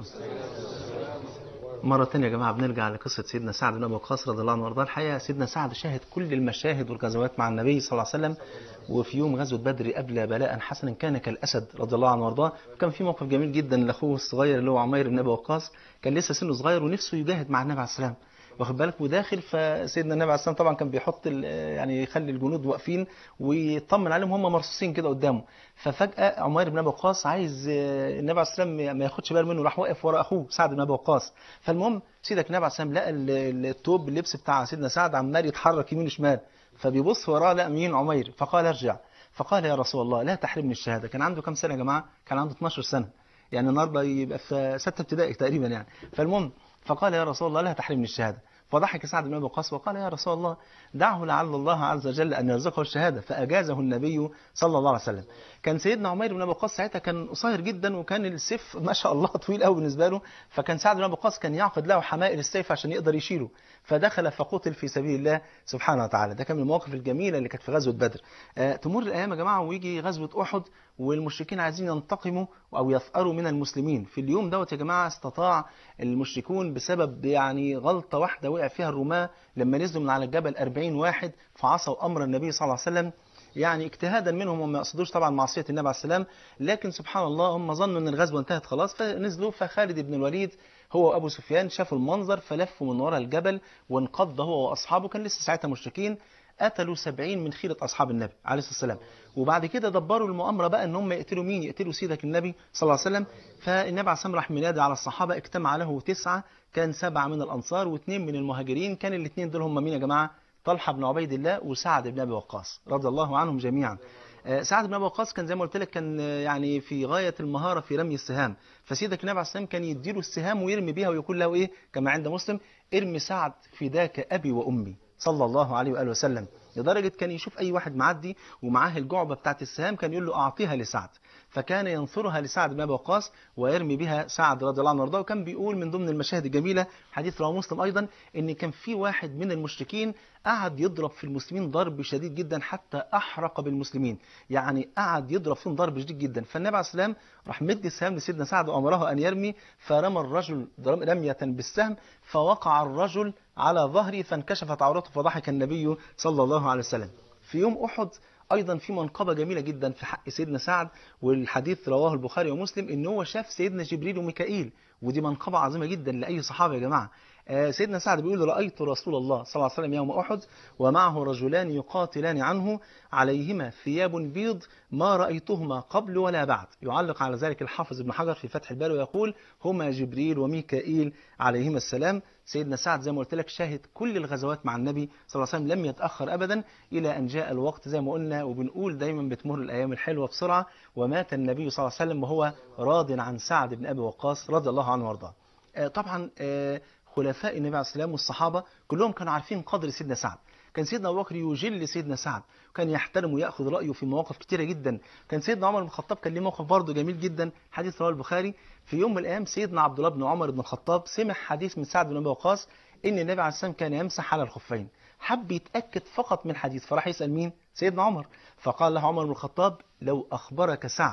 مرة تانية يا جماعة بنرجع لقصة سيدنا سعد بن أبي وقاص رضي الله عنه وارضاه الحقيقة سيدنا سعد شاهد كل المشاهد والغزوات مع النبي صلى الله عليه وسلم وفي يوم غزوة بدر أبلى بلاء حسنا كان كالأسد رضي الله عنه وارضاه وكان في موقف جميل جدا لأخوه الصغير اللي هو عمير بن أبي وقاص كان لسه سنه صغير ونفسه يجاهد مع النبي عليه السلام واخد بالك وداخل فسيدنا النبي عليه السلام طبعا كان بيحط ال- يعني يخلي الجنود واقفين ويطمن عليهم هم مرصوصين كده قدامه ففجاه عمير بن ابي وقاص عايز آه، النبي عليه السلام ما ياخدش باله منه راح واقف ورا اخوه سعد بن ابي وقاص فالمهم سيدك النبي عليه السلام لقى ال- ال- التوب اللبس بتاع سيدنا سعد عمال يتحرك يمين وشمال فبيبص وراه لقى مين عمير فقال ارجع فقال يا رسول الله لا تحرمني الشهاده كان عنده كام سنه يا جماعه كان عنده 12 سنه يعني النهارده يبقى في سته ابتدائي تقريبا يعني فالمهم فقال يا رسول الله لا تحرمني الشهاده فضحك سعد بن ابي وقاص وقال يا رسول الله دعه لعل الله عز وجل ان يرزقه الشهاده فاجازه النبي صلى الله عليه وسلم. كان سيدنا عمير بن ابي وقاص ساعتها كان قصير جدا وكان السيف ما شاء الله طويل قوي بالنسبه له فكان سعد بن ابي وقاص كان يعقد له حمائل السيف عشان يقدر يشيله فدخل فقتل في سبيل الله سبحانه وتعالى ده كان من المواقف الجميله اللي كانت في غزوه بدر. آه تمر الايام يا جماعه ويجي غزوه احد والمشركين عايزين ينتقموا او يثأروا من المسلمين في اليوم دوت يا جماعه استطاع المشركون بسبب يعني غلطه واحده وقع فيها الرماه لما نزلوا من على الجبل 40 واحد فعصوا امر النبي صلى الله عليه وسلم يعني اجتهادا منهم وما يقصدوش طبعا معصيه النبي عليه السلام لكن سبحان الله هم ظنوا ان الغزوه انتهت خلاص فنزلوا فخالد بن الوليد هو وابو سفيان شافوا المنظر فلفوا من وراء الجبل وانقض هو واصحابه كان لسه ساعتها مشركين قتلوا سبعين من خيرة أصحاب النبي عليه الصلاة والسلام وبعد كده دبروا المؤامرة بقى ان هم يقتلوا مين يقتلوا سيدك النبي صلى الله عليه وسلم فالنبي عليه الصلاة والسلام راح منادي على الصحابة اجتمع له تسعة كان سبعة من الأنصار واثنين من المهاجرين كان الاثنين دول هم مين يا جماعة طلحة بن عبيد الله وسعد بن أبي وقاص رضي الله عنهم جميعا آه، سعد بن ابي وقاص كان زي ما قلت لك كان آه، يعني في غايه المهاره في رمي السهام فسيدك النبي عليه السلام كان يديله السهام ويرمي بيها ويقول له ايه كما عند مسلم ارمي سعد فداك ابي وامي صلى الله عليه واله وسلم لدرجه كان يشوف اي واحد معدي ومعاه الجعبه بتاعت السهام كان يقول له اعطيها لسعد فكان ينصرها لسعد بن ابي وقاص ويرمي بها سعد رضي الله عنه وارضاه وكان بيقول من ضمن المشاهد الجميله حديث رواه مسلم ايضا ان كان في واحد من المشركين قعد يضرب في المسلمين ضرب شديد جدا حتى احرق بالمسلمين يعني قعد يضرب فيهم ضرب شديد جدا فالنبي عليه السلام راح مد السهام لسيدنا سعد وامره ان يرمي فرمى الرجل ضرب- رميه بالسهم فوقع الرجل على ظهره فانكشفت عورته فضحك النبي صلى الله عليه وسلم في يوم احد ايضا في منقبه جميله جدا في حق سيدنا سعد والحديث رواه البخاري ومسلم ان هو شاف سيدنا جبريل وميكائيل ودي منقبه عظيمه جدا لاي صحابه يا جماعه آه، سيدنا سعد بيقول رأيت رسول الله صلى الله عليه وسلم يوم أحد ومعه رجلان يقاتلان عنه عليهما ثياب بيض ما رأيتهما قبل ولا بعد يعلق على ذلك الحافظ ابن حجر في فتح الباري ويقول هما جبريل وميكائيل عليهما السلام سيدنا سعد زي ما قلت لك شاهد كل الغزوات مع النبي صلى الله عليه وسلم لم يتأخر أبدا إلى أن جاء الوقت زي ما قلنا وبنقول دايما بتمر الأيام الحلوة بسرعة ومات النبي صلى الله عليه وسلم وهو راض عن سعد بن أبي وقاص رضي الله عنه وارضاه آه، طبعا آه، خلفاء النبي عليه السلام والصحابة كلهم كانوا عارفين قدر سيدنا سعد كان سيدنا أبو بكر يجل سيدنا سعد وكان يحترم ويأخذ رأيه في مواقف كتيرة جدا كان سيدنا عمر بن الخطاب كان ليه موقف برضه جميل جدا حديث رواه البخاري في يوم من الأيام سيدنا عبد الله بن عمر بن الخطاب سمع حديث من سعد بن أبي وقاص إن النبي عليه السلام كان يمسح على الخفين حب يتأكد فقط من حديث فراح يسأل مين سيدنا عمر فقال له عمر بن الخطاب لو أخبرك سعد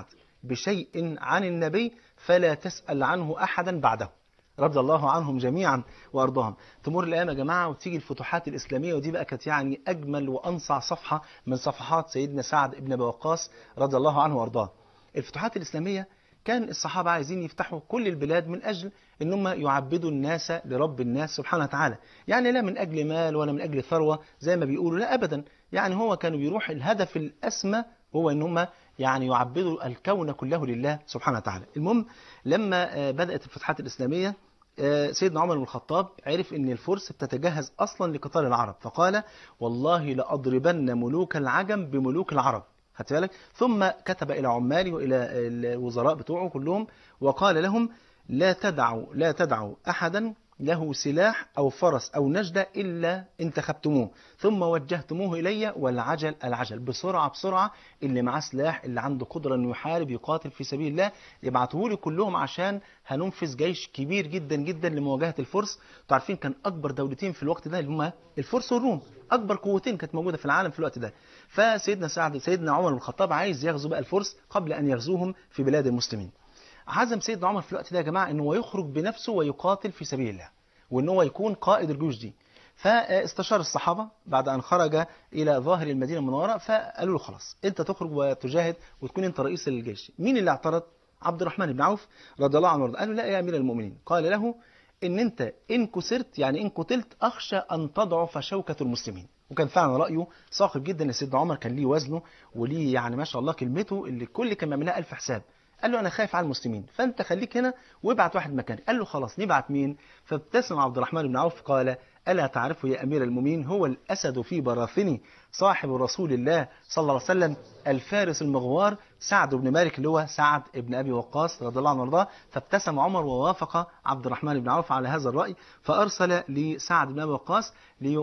بشيء عن النبي فلا تسأل عنه أحدا بعده رضي الله عنهم جميعا وارضاهم تمر الايام يا جماعه وتيجي الفتوحات الاسلاميه ودي بقى كانت يعني اجمل وانصع صفحه من صفحات سيدنا سعد بن ابي وقاص رضي الله عنه وارضاه الفتوحات الاسلاميه كان الصحابه عايزين يفتحوا كل البلاد من اجل ان هم يعبدوا الناس لرب الناس سبحانه وتعالى يعني لا من اجل مال ولا من اجل ثروه زي ما بيقولوا لا ابدا يعني هو كانوا بيروح الهدف الاسمى هو ان هم يعني يعبدوا الكون كله لله سبحانه وتعالى المهم لما آه، بدات الفتوحات الاسلاميه آه، سيدنا عمر بن الخطاب عرف ان الفرس بتتجهز اصلا لقتال العرب فقال والله لاضربن ملوك العجم بملوك العرب خدت بالك ثم كتب الى عماله والى الوزراء بتوعه كلهم وقال لهم لا تدعوا لا تدعوا احدا له سلاح او فرس او نجده الا انتخبتموه ثم وجهتموه الي والعجل العجل بسرعه بسرعه اللي معاه سلاح اللي عنده قدره انه يحارب يقاتل في سبيل الله يبعتوه لي كلهم عشان هننفذ جيش كبير جدا جدا لمواجهه الفرس انتوا عارفين كان اكبر دولتين في الوقت ده اللي هم الفرس والروم اكبر قوتين كانت موجوده في العالم في الوقت ده فسيدنا سعد سيدنا عمر بن الخطاب عايز يغزو بقى الفرس قبل ان يغزوهم في بلاد المسلمين عزم سيدنا عمر في الوقت ده يا جماعه ان هو يخرج بنفسه ويقاتل في سبيل الله وان هو يكون قائد الجيوش دي فاستشار الصحابه بعد ان خرج الى ظاهر المدينه المنوره فقالوا له خلاص انت تخرج وتجاهد وتكون انت رئيس الجيش مين اللي اعترض عبد الرحمن بن عوف رضي الله عنه وارضاه قال له لا يا امير المؤمنين قال له ان انت ان كسرت يعني ان قتلت اخشى ان تضعف شوكه المسلمين وكان فعلا رايه ثاقب جدا ان سيدنا عمر كان ليه وزنه وليه يعني ما شاء الله كلمته اللي الكل كان بيعملها الف حساب قال له انا خايف على المسلمين فانت خليك هنا وابعت واحد مكاني قال له خلاص نبعت مين فابتسم عبد الرحمن بن عوف قال الا تعرف يا امير المؤمنين هو الاسد في براثني صاحب رسول الله صلى الله عليه وسلم الفارس المغوار سعد بن مالك اللي هو سعد بن ابي وقاص رضي الله عنه وارضاه فابتسم عمر ووافق عبد الرحمن بن عوف على هذا الراي فارسل لسعد بن ابي وقاص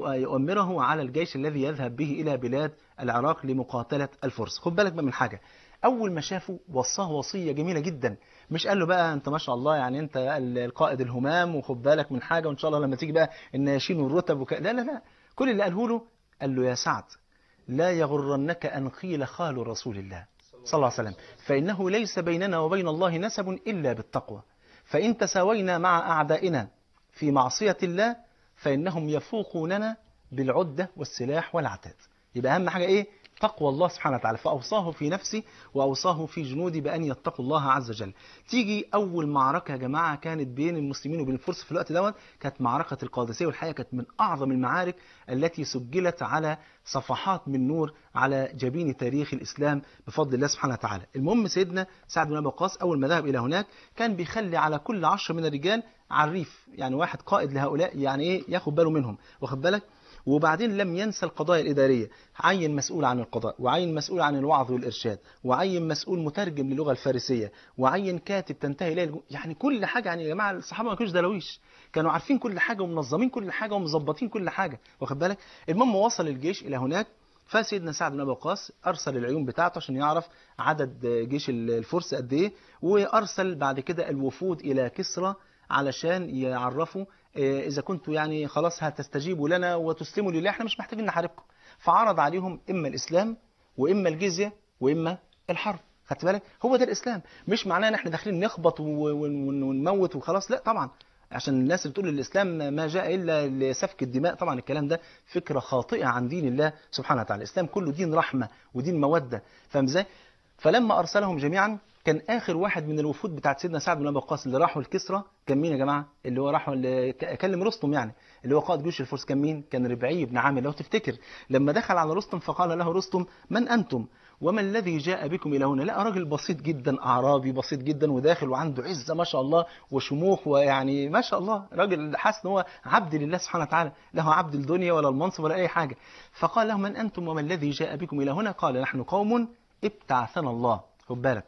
ليؤمره على الجيش الذي يذهب به الى بلاد العراق لمقاتله الفرس خد بالك بقى من حاجه اول ما شافه وصاه وصيه جميله جدا مش قال له بقى انت ما شاء الله يعني انت القائد الهمام وخد بالك من حاجه وان شاء الله لما تيجي بقى الناشين والرتب وك... لا لا لا كل اللي قاله له قال له يا سعد لا يغرنك ان قيل خال رسول الله صلى الله عليه وسلم فانه ليس بيننا وبين الله نسب الا بالتقوى فان تساوينا مع اعدائنا في معصيه الله فانهم يفوقوننا بالعده والسلاح والعتاد يبقى اهم حاجه ايه تقوى الله سبحانه وتعالى فأوصاه في نفسي وأوصاه في جنودي بأن يتقوا الله عز وجل تيجي أول معركة يا جماعة كانت بين المسلمين وبين الفرس في الوقت دوت كانت معركة القادسية والحقيقة كانت من أعظم المعارك التي سجلت على صفحات من نور على جبين تاريخ الإسلام بفضل الله سبحانه وتعالى المهم سيدنا سعد بن أبي وقاص أول ما ذهب إلى هناك كان بيخلي على كل عشر من الرجال عريف يعني واحد قائد لهؤلاء يعني إيه ياخد باله منهم واخد بالك وبعدين لم ينسى القضايا الإدارية عين مسؤول عن القضاء وعين مسؤول عن الوعظ والإرشاد وعين مسؤول مترجم للغة الفارسية وعين كاتب تنتهي إليه الجو- يعني كل حاجة يعني يا جماعة الصحابة ما كانوش درويش كانوا عارفين كل حاجة ومنظمين كل حاجة ومظبطين كل حاجة واخد بالك المهم وصل الجيش إلى هناك فسيدنا سعد بن ابي وقاص ارسل العيون بتاعته عشان يعرف عدد جيش الفرس قد ايه وارسل بعد كده الوفود الى كسرى علشان يعرفوا آه، اذا كنتوا يعني خلاص هتستجيبوا لنا وتسلموا لله احنا مش محتاجين نحاربكم فعرض عليهم اما الاسلام واما الجزيه واما الحرب خدت بالك هو ده الاسلام مش معناه ان احنا داخلين نخبط و- ون- ون- ونموت وخلاص لا طبعا عشان الناس اللي بتقول الاسلام ما جاء الا لسفك الدماء طبعا الكلام ده فكره خاطئه عن دين الله سبحانه وتعالى الاسلام كله دين رحمه ودين موده فاهم ازاي فلما ارسلهم جميعا كان اخر واحد من الوفود بتاعت سيدنا سعد بن ابي وقاص اللي راحوا الكسرى كان مين يا جماعه اللي هو راحوا اللي ك- كلم رستم يعني اللي هو قائد جيوش الفرس كان مين كان ربعي بن عامر لو تفتكر لما دخل على رستم فقال له رستم من انتم وما الذي جاء بكم الى هنا لا راجل بسيط جدا اعرابي بسيط جدا وداخل وعنده عزه ما شاء الله وشموخ ويعني ما شاء الله راجل حاسس ان هو عبد لله سبحانه وتعالى له عبد الدنيا ولا المنصب ولا اي حاجه فقال له من انتم وما الذي جاء بكم الى هنا قال نحن قوم ابتعثنا الله خد بالك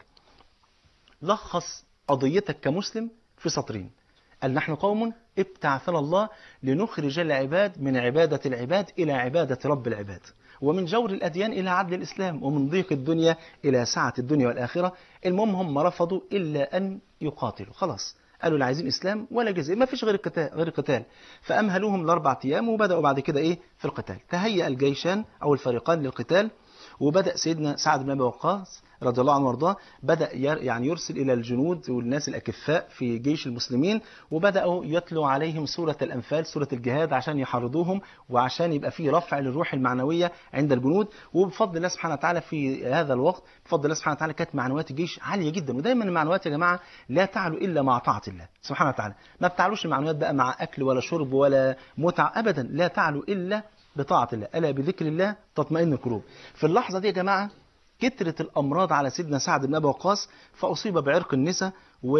لخص قضيتك كمسلم في سطرين قال نحن قوم ابتعثنا الله لنخرج العباد من عبادة العباد إلى عبادة رب العباد ومن جور الأديان إلى عدل الإسلام ومن ضيق الدنيا إلى سعة الدنيا والآخرة المهم هم رفضوا إلا أن يقاتلوا خلاص قالوا لا عايزين إسلام ولا جزية ما فيش غير القتال غير القتال فأمهلوهم لأربع أيام وبدأوا بعد كده إيه في القتال تهيأ الجيشان أو الفريقان للقتال وبدأ سيدنا سعد بن أبي وقاص رضي الله عنه وارضاه بدأ ير يعني يرسل إلى الجنود والناس الأكفاء في جيش المسلمين وبدأوا يتلوا عليهم سورة الأنفال سورة الجهاد عشان يحرضوهم وعشان يبقى في رفع للروح المعنوية عند الجنود وبفضل الله سبحانه وتعالى في هذا الوقت بفضل الله سبحانه وتعالى كانت معنويات الجيش عالية جدا ودايما المعنويات يا جماعة لا تعلو إلا مع طاعة الله سبحانه وتعالى ما بتعلوش المعنويات بقى مع أكل ولا شرب ولا متعة أبدا لا تعلو إلا بطاعة الله ألا بذكر الله تطمئن القلوب في اللحظة دي يا جماعة كترت الأمراض على سيدنا سعد بن أبي وقاص فأصيب بعرق النساء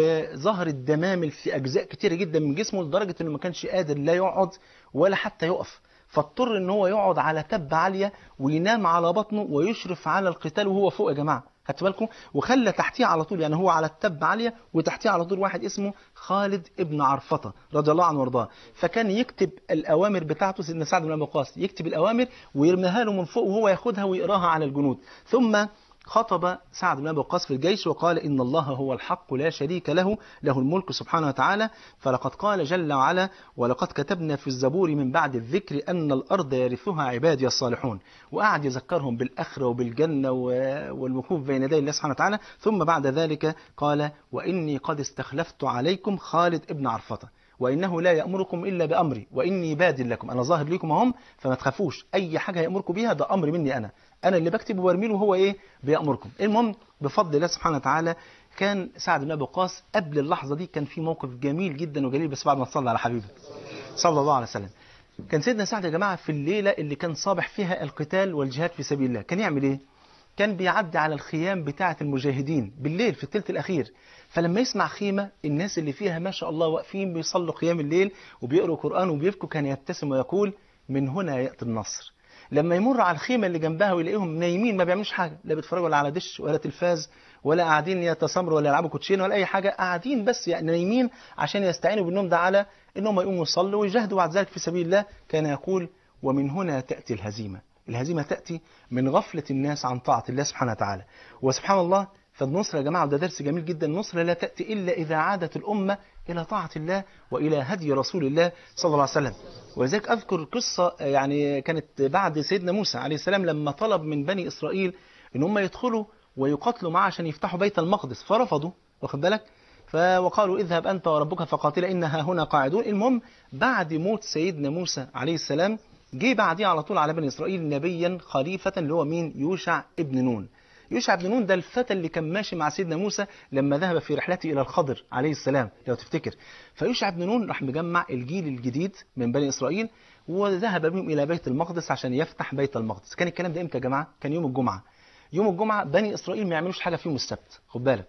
وظهرت دمامل في أجزاء كتيرة جدا من جسمه لدرجة أنه ما كانش قادر لا يقعد ولا حتى يقف فاضطر ان هو يقعد على تبة عالية وينام على بطنه ويشرف على القتال وهو فوق يا جماعة خدت بالكم وخلى تحتيه على طول يعني هو على التبة عالية وتحتيه على طول واحد اسمه خالد ابن عرفطة رضي الله عنه وارضاه فكان يكتب الأوامر بتاعته سيدنا سعد بن أبي وقاص يكتب الأوامر ويرميها له من فوق وهو ياخدها ويقراها على الجنود ثم خطب سعد بن ابي وقاص في الجيش وقال ان الله هو الحق لا شريك له له الملك سبحانه وتعالى فلقد قال جل وعلا ولقد كتبنا في الزبور من بعد الذكر ان الارض يرثها عبادي الصالحون وقعد يذكرهم بالاخره وبالجنه والوقوف بين يدي الله سبحانه وتعالى ثم بعد ذلك قال واني قد استخلفت عليكم خالد ابن عرفطه وإنه لا يأمركم إلا بأمري وإني باد لكم أنا ظاهر لكم هم فما تخافوش أي حاجة يأمركم بيها ده أمر مني أنا أنا اللي بكتب وبرمي له هو إيه بيأمركم المهم بفضل الله سبحانه وتعالى كان سعد بن أبي وقاص قبل اللحظة دي كان في موقف جميل جدا وجليل بس بعد ما تصلى على حبيبه صلى الله عليه وسلم كان سيدنا سعد يا جماعة في الليلة اللي كان صابح فيها القتال والجهاد في سبيل الله كان يعمل إيه كان بيعدي على الخيام بتاعة المجاهدين بالليل في الثلث الأخير فلما يسمع خيمة الناس اللي فيها ما شاء الله واقفين بيصلوا قيام الليل وبيقروا قرآن وبيبكوا كان يبتسم ويقول من هنا يأتي النصر لما يمر على الخيمة اللي جنبها ويلاقيهم نايمين ما بيعملوش حاجة لا بيتفرجوا ولا على دش ولا تلفاز ولا قاعدين يتسامروا ولا يلعبوا كوتشينه ولا أي حاجة قاعدين بس يعني نايمين عشان يستعينوا بالنوم ده على إنهم يقوموا يصلوا ويجاهدوا بعد ذلك في سبيل الله كان يقول ومن هنا تأتي الهزيمة الهزيمة تأتي من غفلة الناس عن طاعة الله سبحانه وتعالى وسبحان الله فالنصرة يا جماعة وده درس جميل جدا النصرة لا تأتي إلا إذا عادت الأمة إلى طاعة الله وإلى هدي رسول الله صلى الله عليه وسلم ولذلك أذكر قصة يعني كانت بعد سيدنا موسى عليه السلام لما طلب من بني إسرائيل إن هم يدخلوا ويقاتلوا معه عشان يفتحوا بيت المقدس فرفضوا واخد بالك وقالوا اذهب أنت وربك فقاتلا إنها هنا قاعدون المهم بعد موت سيدنا موسى عليه السلام جه بعديه على طول على بني إسرائيل نبيا خليفة اللي هو مين يوشع ابن نون يوشع بن نون ده الفتى اللي كان ماشي مع سيدنا موسى لما ذهب في رحلته إلى الخضر عليه السلام لو تفتكر فيوشع بن نون راح مجمع الجيل الجديد من بني إسرائيل وذهب بهم إلى بيت المقدس عشان يفتح بيت المقدس كان الكلام ده إمتى يا جماعة؟ كان يوم الجمعة يوم الجمعة بني إسرائيل ما يعملوش حاجة في يوم السبت خد بالك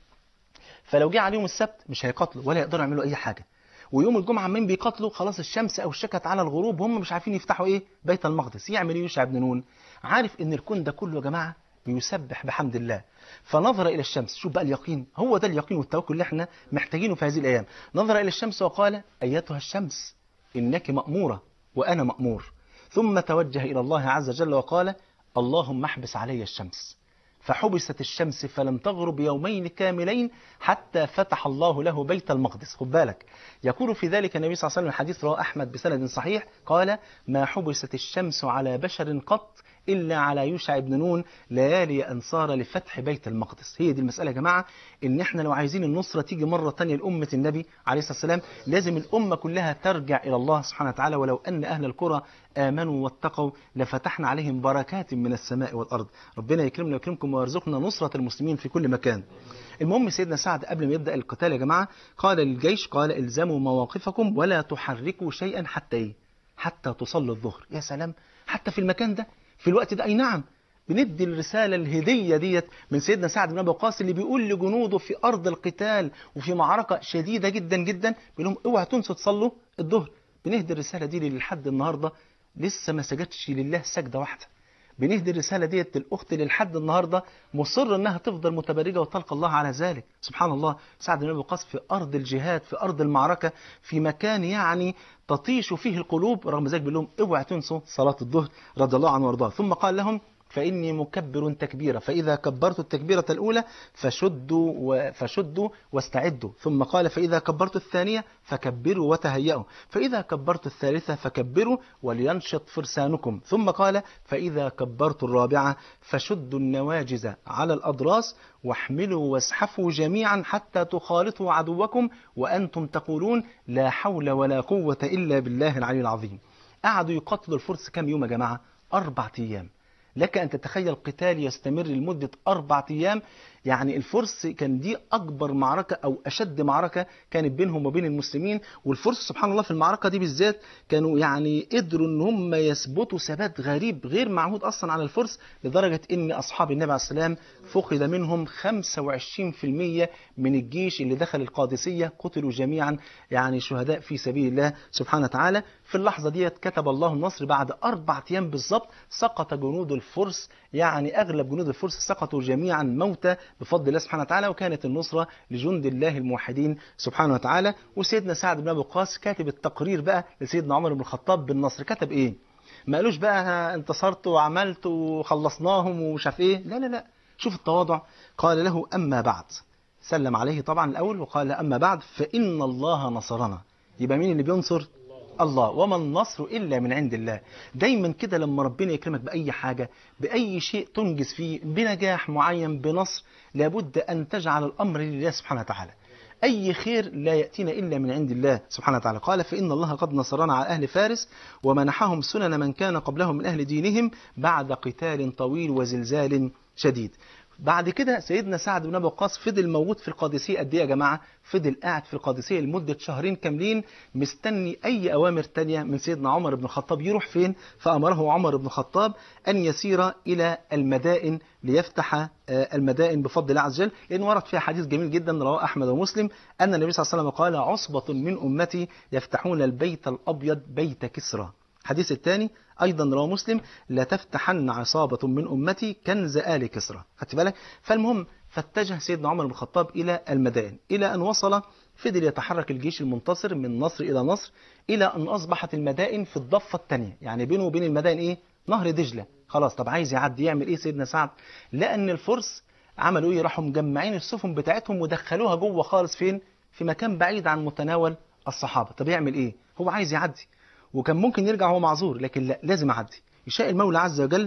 فلو جه على يوم السبت مش هيقاتلوا ولا يقدروا يعملوا أي حاجة ويوم الجمعة من بيقاتلوا خلاص الشمس أو الشكت على الغروب هم مش عارفين يفتحوا إيه بيت المقدس يعمل يوشع بن نون عارف إن الكون ده كله يا جماعة بيسبح بحمد الله فنظر إلى الشمس شوف بقى اليقين هو ده اليقين والتوكل اللي احنا محتاجينه في هذه الأيام نظر إلى الشمس وقال أيتها الشمس إنك مأمورة وأنا مأمور ثم توجه إلى الله عز وجل وقال اللهم احبس علي الشمس فحبست الشمس فلم تغرب يومين كاملين حتى فتح الله له بيت المقدس خد بالك يقول في ذلك النبي صلى الله عليه وسلم الحديث رواه أحمد بسند صحيح قال ما حبست الشمس على بشر قط إلا على يوشع بن نون ليالي أنصار لفتح بيت المقدس هي دي المسألة يا جماعة إن إحنا لو عايزين النصرة تيجي مرة تانية لأمة النبي عليه الصلاة والسلام لازم الأمة كلها ترجع إلى الله سبحانه وتعالى ولو أن أهل القرى آمنوا واتقوا لفتحنا عليهم بركات من السماء والأرض ربنا يكرمنا ويكرمكم ويرزقنا نصرة المسلمين في كل مكان المهم سيدنا سعد قبل ما يبدأ القتال يا جماعة قال للجيش قال الزموا مواقفكم ولا تحركوا شيئا حتى إيه حتى تصلوا الظهر يا سلام حتى في المكان ده في الوقت ده أي نعم بندي الرسالة الهدية ديت من سيدنا سعد بن أبي وقاص اللي بيقول لجنوده في أرض القتال وفي معركة شديدة جدا جدا بيقول لهم اوعوا تنسوا تصلوا الظهر بنهدي الرسالة دي لحد النهاردة لسه ما سجدش لله سجدة واحدة بنهدي الرسالة ديت للأخت اللي لحد النهاردة مصر إنها تفضل متبرجة وتلقى الله على ذلك سبحان الله سعد بن أبي وقاص في أرض الجهاد في أرض المعركة في مكان يعني تطيش فيه القلوب رغم ذلك بيقول لهم اوعوا تنسوا صلاة الظهر رضي الله عنه وارضاه ثم قال لهم فإني مكبر تكبيرا فإذا كبرت التكبيرة الأولى فشدوا و- فشدوا واستعدوا ثم قال فإذا كبرت الثانية فكبروا وتهيئوا فإذا كبرت الثالثة فكبروا ولينشط فرسانكم ثم قال فإذا كبرت الرابعة فشدوا النواجز على الأضراس واحملوا واسحفوا جميعا حتى تخالطوا عدوكم وأنتم تقولون لا حول ولا قوة إلا بالله العلي العظيم قعدوا يقاتلوا الفرس كم يوم يا جماعة أربع أيام لك أن تتخيل قتال يستمر لمدة أربع أيام يعني الفرس كان دي أكبر معركة أو أشد معركة كانت بينهم وبين المسلمين والفرس سبحان الله في المعركة دي بالذات كانوا يعني قدروا أن هم يثبتوا ثبات غريب غير معهود أصلا على الفرس لدرجة أن أصحاب النبي عليه السلام فقد منهم 25% من الجيش اللي دخل القادسية قتلوا جميعا يعني شهداء في سبيل الله سبحانه وتعالى في اللحظة دي كتب الله النصر بعد أربع أيام بالظبط سقط جنود الفرس يعني أغلب جنود الفرس سقطوا جميعا موتى بفضل الله سبحانه وتعالى وكانت النصرة لجند الله الموحدين سبحانه وتعالى وسيدنا سعد بن أبي وقاص كاتب التقرير بقى لسيدنا عمر بن الخطاب بالنصر كتب إيه؟ ما قالوش بقى أنا انتصرت وعملت وخلصناهم ومش عارف إيه لا لا لا شوف التواضع قال له أما بعد سلم عليه طبعا الأول وقال أما بعد فإن الله نصرنا يبقى مين اللي بينصر الله وما النصر إلا من عند الله دايما كده لما ربنا يكرمك بأي حاجة بأي شيء تنجز فيه بنجاح معين بنصر لابد أن تجعل الأمر لله سبحانه وتعالى أي خير لا يأتينا إلا من عند الله سبحانه وتعالى قال فإن الله قد نصرنا على أهل فارس ومنحهم سنن من كان قبلهم من أهل دينهم بعد قتال طويل وزلزال شديد بعد كده سيدنا سعد بن ابي وقاص فضل موجود في القادسيه قد ايه يا جماعه؟ فضل قاعد في القادسيه لمده شهرين كاملين مستني اي اوامر تانية من سيدنا عمر بن الخطاب يروح فين؟ فامره عمر بن الخطاب ان يسير الى المدائن ليفتح آه، المدائن بفضل الله عز وجل لان ورد فيها حديث جميل جدا رواه احمد ومسلم ان النبي صلى الله عليه وسلم قال عصبه من امتي يفتحون البيت الابيض بيت كسرى الحديث الثاني أيضا رواه مسلم لا تفتحن عصابة من أمتي كنز آل كسرى خدت بالك فالمهم فاتجه سيدنا عمر بن الخطاب إلى المدائن إلى أن وصل فضل يتحرك الجيش المنتصر من نصر إلى نصر إلى أن أصبحت المدائن في الضفة الثانية يعني بينه وبين المدائن إيه نهر دجلة خلاص طب عايز يعدي يعمل إيه سيدنا سعد لأن الفرس عملوا إيه راحوا مجمعين السفن بتاعتهم ودخلوها جوه خالص فين في مكان بعيد عن متناول الصحابة طب يعمل إيه هو عايز يعدي وكان ممكن يرجع هو معذور لكن لا لازم يعدي يشاء المولى عز وجل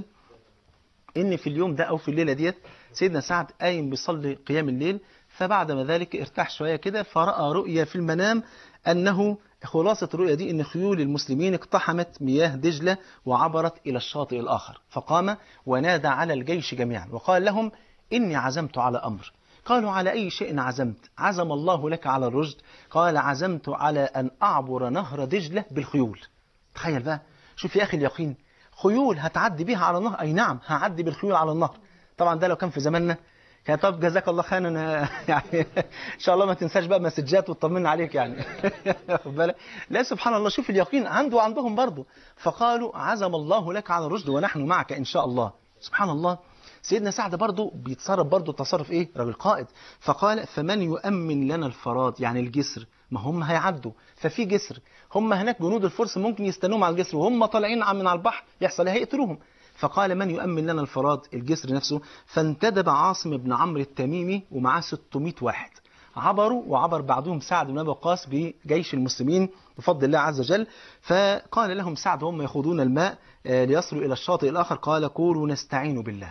ان في اليوم ده او في الليله ديت سيدنا سعد قايم بيصلي قيام الليل فبعد ما ذلك ارتاح شويه كده فراى رؤيا في المنام انه خلاصة الرؤيا دي ان خيول المسلمين اقتحمت مياه دجلة وعبرت الى الشاطئ الاخر فقام ونادى على الجيش جميعا وقال لهم اني عزمت على امر قالوا على أي شيء عزمت عزم الله لك على الرشد قال عزمت على أن أعبر نهر دجلة بالخيول تخيل بقى شوف يا أخي اليقين خيول هتعدي بيها على النهر أي نعم هعدي بالخيول على النهر طبعا ده لو كان في زماننا كان طب جزاك الله خيرا أنا يعني ان شاء الله ما تنساش بقى مسجات وتطمنا عليك يعني واخد بالك لا سبحان الله شوف اليقين عنده وعندهم برضه فقالوا عزم الله لك على الرشد ونحن معك ان شاء الله سبحان الله سيدنا سعد برضه بيتصرف برضه تصرف ايه راجل قائد فقال فمن يؤمن لنا الفراد يعني الجسر ما هم هيعدوا ففي جسر هم هناك جنود الفرس ممكن يستنوهم على الجسر وهم طالعين من على البحر يحصل هيقتلوهم فقال من يؤمن لنا الفراد الجسر نفسه فانتدب عاصم بن عمرو التميمي ومعاه 600 واحد عبروا وعبر بعدهم سعد بن ابي وقاص بجيش المسلمين بفضل الله عز وجل فقال لهم سعد وهم يخوضون الماء آه، ليصلوا الى الشاطئ الاخر قال قولوا نستعين بالله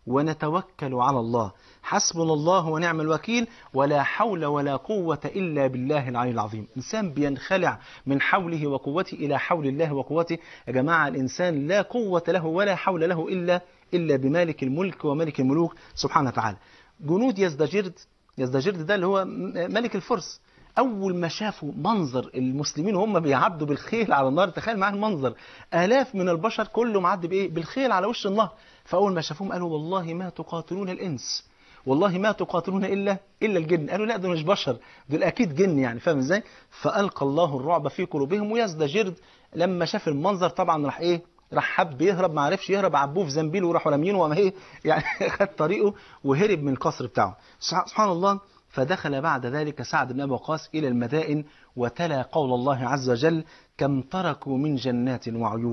ونتوكل على الله حسبنا الله ونعم الوكيل ولا حول ولا قوة إلا بالله العلي العظيم إنسان بينخلع من حوله وقوته إلى حول الله وقوته يا جماعة الإنسان لا قوة له ولا حول له إلا إلا بمالك الملك وملك الملوك سبحانه وتعالى جنود يزدجرد يزدجرد ده اللي هو م- ملك الفرس أول ما شافوا منظر المسلمين وهم بيعدوا بالخيل على النهر تخيل معاه المنظر آلاف من البشر كله معدي بإيه بالخيل على وش النهر فأول ما شافوهم قالوا والله ما تقاتلون الإنس والله ما تقاتلون إلا إلا الجن قالوا لا دول مش بشر دول أكيد جن يعني فاهم إزاي فألقى الله الرعب في قلوبهم ويزدجرد لما شاف المنظر طبعا راح إيه راح حب يهرب ما عرفش يهرب عبوه في زنبيل وراحوا رامينه وما ايه يعني خد طريقه وهرب من القصر بتاعه سبحان الله فدخل بعد ذلك سعد بن ابي وقاص الى المدائن وتلا قول الله عز وجل كم تركوا من جنات وعيون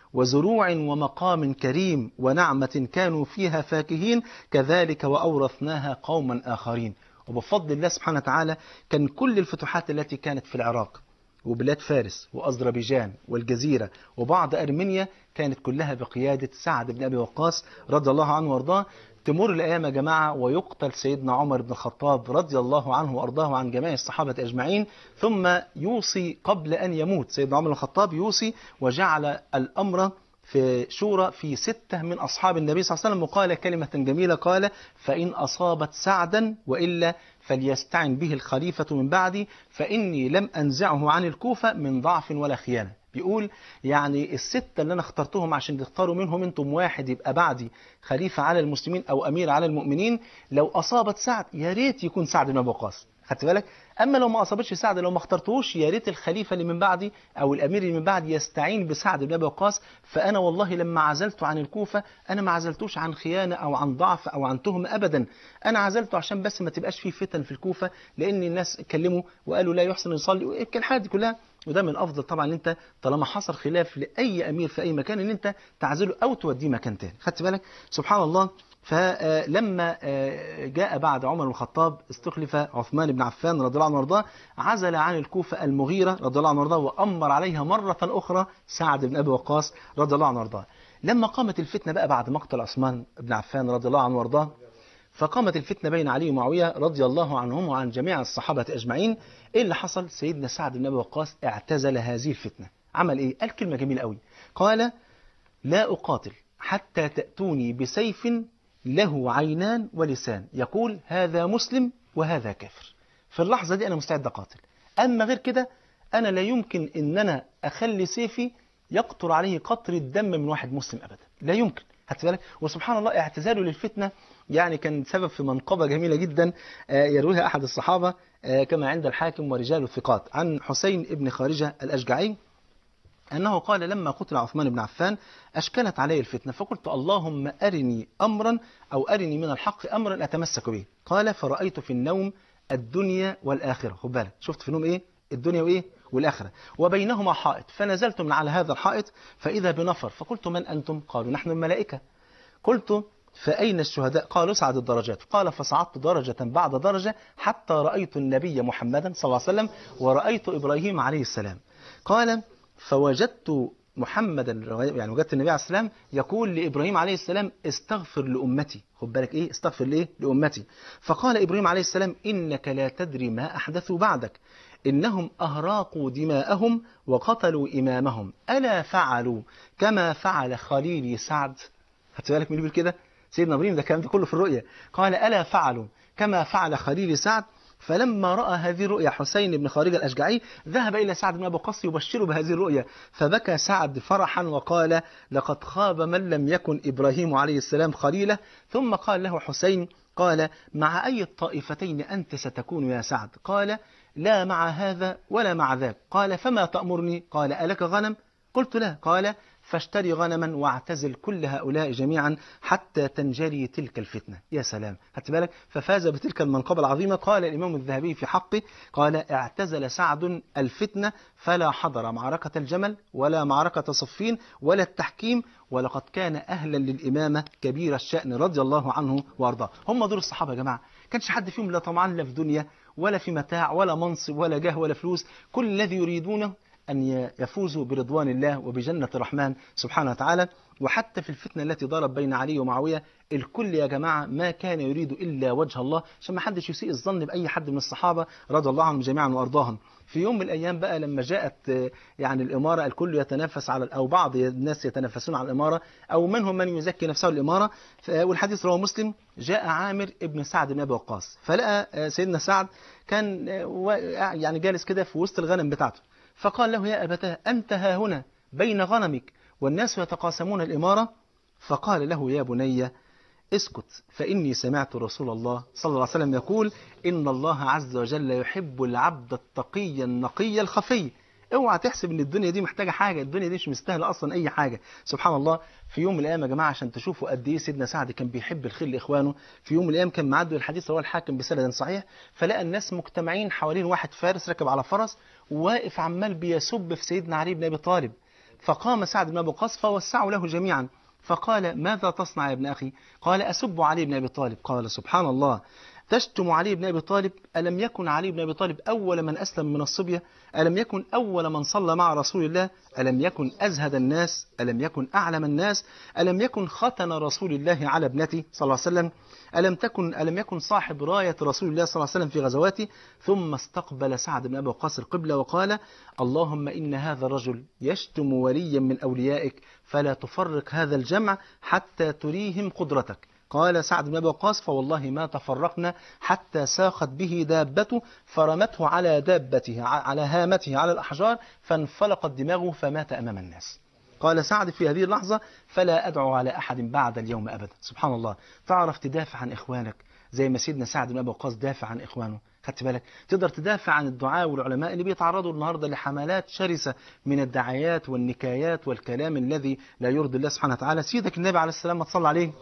وزروع ومقام كريم ونعمة كانوا فيها فاكهين كذلك وأورثناها قوما آخرين وبفضل الله سبحانه وتعالى كان كل الفتوحات التي كانت في العراق وبلاد فارس وأذربيجان والجزيرة وبعض أرمينيا كانت كلها بقيادة سعد بن أبي وقاص رضي الله عنه وارضاه تمر الأيام يا جماعة ويقتل سيدنا عمر بن الخطاب رضي الله عنه وأرضاه عن جميع الصحابة أجمعين ثم يوصي قبل أن يموت سيدنا عمر بن الخطاب يوصي وجعل الأمر في شورى في ستة من أصحاب النبي صلى الله عليه وسلم وقال كلمة جميلة قال فإن أصابت سعدا وإلا فليستعن به الخليفة من بعدي فإني لم أنزعه عن الكوفة من ضعف ولا خيانة بيقول يعني الستة اللي أنا اخترتهم عشان تختاروا منهم أنتم واحد يبقى بعدي خليفة على المسلمين أو أمير على المؤمنين لو أصابت سعد يا ريت يكون سعد بن أبي وقاص خدت بالك اما لو ما اصابتش سعد لو ما اخترتوش يا ريت الخليفه اللي من بعدي او الامير اللي من بعدي يستعين بسعد بن ابي وقاص فانا والله لما عزلته عن الكوفه انا ما عزلتوش عن خيانه او عن ضعف او عن تهمه ابدا انا عزلته عشان بس ما تبقاش فيه فتن في الكوفه لان الناس اتكلموا وقالوا لا يحسن يصلي الحاجات دي كلها وده من الافضل طبعا ان انت طالما حصل خلاف لاي امير في اي مكان ان انت تعزله او توديه مكان تاني خدت بالك سبحان الله فلما جاء بعد عمر بن الخطاب استخلف عثمان بن عفان رضي الله عنه وارضاه عزل عن الكوفة المغيرة رضي الله عنه وارضاه وأمر عليها مرة أخرى سعد بن أبي وقاص رضي الله عنه وارضاه لما قامت الفتنة بقى بعد مقتل عثمان بن عفان رضي الله عنه وارضاه فقامت الفتنة بين علي ومعاوية رضي الله عنهم وعن جميع الصحابة أجمعين إيه اللي حصل سيدنا سعد بن أبي وقاص اعتزل هذه الفتنة عمل إيه قال كلمة جميلة قوي قال لا أقاتل حتى تأتوني بسيف له عينان ولسان يقول هذا مسلم وهذا كافر في اللحظة دي أنا مستعد أقاتل أما غير كده أنا لا يمكن أن أنا أخلي سيفي يقطر عليه قطر الدم من واحد مسلم أبدا لا يمكن هات بالك وسبحان الله اعتزاله للفتنة يعني كان سبب في منقبة جميلة جدا يرويها أحد الصحابة كما عند الحاكم ورجال الثقات عن حسين بن خارجة الأشجعي أنه قال لما قتل عثمان بن عفان أشكلت علي الفتنة فقلت اللهم أرني أمرا أو أرني من الحق أمرا أتمسك به قال فرأيت في النوم الدنيا والآخرة خد بالك شفت في النوم إيه الدنيا وإيه والآخرة وبينهما حائط فنزلت من على هذا الحائط فإذا بنفر فقلت من أنتم قالوا نحن الملائكة قلت فأين الشهداء قالوا صعد الدرجات قال فصعدت درجة بعد درجة حتى رأيت النبي محمدا صلى الله عليه وسلم ورأيت إبراهيم عليه السلام قال فوجدت محمدا يعني وجدت النبي عليه السلام يقول لابراهيم عليه السلام استغفر لامتي خد بالك ايه استغفر ليه لامتي فقال ابراهيم عليه السلام انك لا تدري ما احدثوا بعدك انهم اهراقوا دماءهم وقتلوا امامهم الا فعلوا كما فعل خليلي سعد خدت بالك مين بيقول كده سيدنا ابراهيم ده الكلام ده كله في الرؤيا قال الا فعلوا كما فعل خليل سعد فلما رأى هذه الرؤيا حسين بن خارجة الأشجعي ذهب إلى سعد بن أبي وقاص يبشره بهذه الرؤيا فبكى سعد فرحا وقال لقد خاب من لم يكن إبراهيم عليه السلام خليله ثم قال له حسين قال مع أي الطائفتين أنت ستكون يا سعد قال لا مع هذا ولا مع ذاك قال فما تأمرني قال ألك غنم قلت لا قال فاشتري غنما واعتزل كل هؤلاء جميعا حتى تنجلي تلك الفتنة يا سلام هات بالك ففاز بتلك المنقبة العظيمة قال الإمام الذهبي في حقه قال اعتزل سعد الفتنة فلا حضر معركة الجمل ولا معركة صفين ولا التحكيم ولقد كان أهلا للإمامة كبير الشأن رضي الله عنه وأرضاه هم دول الصحابة يا جماعة كانش حد فيهم لا طمعان لا في دنيا ولا في متاع ولا منصب ولا جاه ولا فلوس كل الذي يريدونه أن يفوزوا برضوان الله وبجنة الرحمن سبحانه وتعالى وحتى في الفتنة التي ضرب بين علي ومعاوية الكل يا جماعة ما كان يريد إلا وجه الله عشان ما حدش يسيء الظن بأي حد من الصحابة رضي الله عنهم جميعا وأرضاهم في يوم من الأيام بقى لما جاءت يعني الإمارة الكل يتنافس على أو بعض الناس يتنافسون على الإمارة أو منهم من يزكي نفسه الإمارة والحديث رواه مسلم جاء عامر ابن سعد بن أبي وقاص فلقى سيدنا سعد كان يعني جالس كده في وسط الغنم بتاعته فقال له يا أبتاه أنت ها هنا بين غنمك والناس يتقاسمون الإمارة فقال له يا بني اسكت فإني سمعت رسول الله صلى الله عليه وسلم يقول إن الله عز وجل يحب العبد التقي النقي الخفي اوعى تحسب ان الدنيا دي محتاجه حاجه الدنيا دي مش مستاهله اصلا اي حاجه سبحان الله في يوم من الايام يا جماعه عشان تشوفوا قد ايه سيدنا سعد كان بيحب الخير لاخوانه في يوم من الايام كان معدي الحديث رواه الحاكم بسند صحيح فلقى الناس مجتمعين حوالين واحد فارس راكب على فرس وواقف عمال بيسب في سيدنا علي بن ابي طالب فقام سعد بن أبي وقاص فوسعوا له جميعا فقال ماذا تصنع يا ابن أخي قال أسب علي بن أبي طالب قال سبحان الله تشتم علي بن أبي طالب ألم يكن علي بن أبي طالب أول من أسلم من الصبية ألم يكن أول من صلى مع رسول الله ألم يكن أزهد الناس ألم يكن أعلم الناس ألم يكن ختن رسول الله على ابنته صلى الله عليه وسلم ألم تكن ألم يكن صاحب راية رسول الله صلى الله عليه وسلم في غزواته ثم استقبل سعد بن أبي وقاص القبلة وقال اللهم إن هذا الرجل يشتم وليا من أوليائك فلا تفرق هذا الجمع حتى تريهم قدرتك قال سعد بن أبي وقاص فوالله ما تفرقنا حتى ساقت به دابته فرمته على دابته على هامته على الأحجار فانفلقت دماغه فمات أمام الناس قال سعد في هذه اللحظة فلا أدعو على أحد بعد اليوم أبدا سبحان الله تعرف تدافع عن إخوانك زي ما سيدنا سعد بن أبي وقاص دافع عن إخوانه خدت بالك تقدر تدافع عن الدعاء والعلماء اللي بيتعرضوا النهارده لحملات شرسه من الدعايات والنكايات والكلام الذي لا يرضي الله سبحانه وتعالى سيدك النبي عليه السلام ما تصلى عليه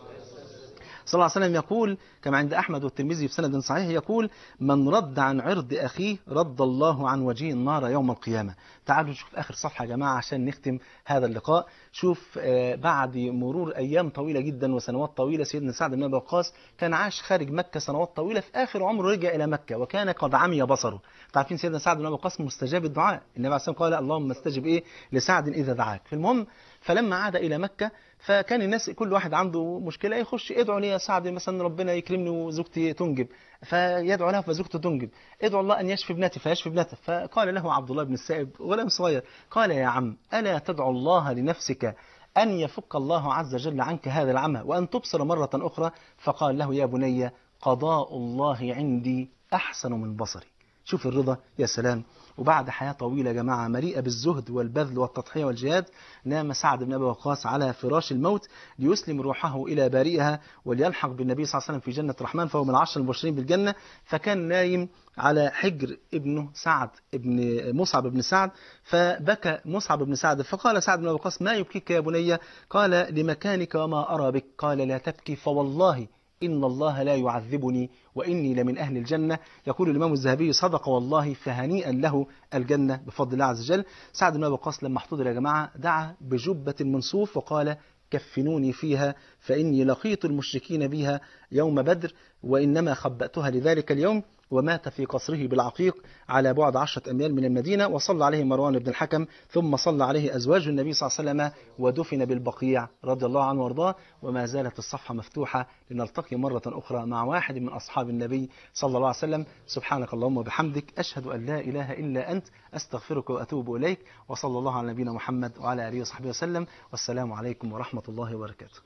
صلى الله عليه وسلم يقول كما عند أحمد والترمذي بسند صحيح يقول من رد عن عرض أخيه رد الله عن وجهه النار يوم القيامة تعالوا نشوف آخر صفحة يا جماعة عشان نختم هذا اللقاء شوف آه، بعد مرور أيام طويلة جدا وسنوات طويلة سيدنا سعد بن أبي وقاص كان عاش خارج مكة سنوات طويلة في آخر عمره رجع إلى مكة وكان قد عمي بصره تعرفين سيدنا سعد بن أبي وقاص مستجاب الدعاء النبي عليه الصلاة والسلام قال اللهم استجب إيه لسعد إذا دعاك المهم فلما عاد إلى مكة فكان الناس كل واحد عنده مشكلة يخش ادعوا لي يا سعد مثلا ربنا يكرمني وزوجتي تنجب فيدعو له فزوجته تنجب ادعو الله أن يشفي ابنتي فيشفي ابنته فقال له عبد الله بن السائب غلام صغير قال يا عم ألا تدعو الله لنفسك أن يفك الله عز وجل عنك هذا العمى وأن تبصر مرة أخرى فقال له يا بني قضاء الله عندي أحسن من بصري شوف الرضا يا سلام وبعد حياة طويلة يا جماعة مليئة بالزهد والبذل والتضحية والجهاد نام سعد بن أبي وقاص على فراش الموت ليسلم روحه إلى بارئها وليلحق بالنبي صلى الله عليه وسلم في جنة الرحمن فهو من العشر المبشرين بالجنة فكان نايم على حجر ابنه سعد ابن مصعب بن سعد فبكى مصعب بن سعد فقال سعد بن أبي وقاص ما يبكيك يا بني قال لمكانك وما أرى بك قال لا تبكي فوالله إن الله لا يعذبني وإني لمن أهل الجنة يقول الإمام الذهبي صدق والله فهنيئا له الجنة بفضل الله عز وجل سعد بن أبي وقاص لما احتضر يا جماعة دعا بجبة من صوف وقال كفنوني فيها فإني لقيت المشركين بها يوم بدر وإنما خبأتها لذلك اليوم ومات في قصره بالعقيق على بعد عشرة أميال من المدينة وصلى عليه مروان بن الحكم ثم صلى عليه أزواج النبي صلى الله عليه وسلم ودفن بالبقيع رضي الله عنه وارضاه وما زالت الصفحة مفتوحة لنلتقي مرة أخرى مع واحد من أصحاب النبي صلى الله عليه وسلم سبحانك اللهم وبحمدك أشهد أن لا إله إلا أنت أستغفرك وأتوب إليك وصلى الله على نبينا محمد وعلى آله وصحبه وسلم والسلام عليكم ورحمة الله وبركاته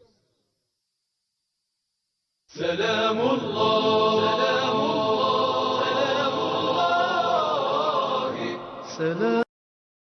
سلام الله سلام الله سلام الله سلام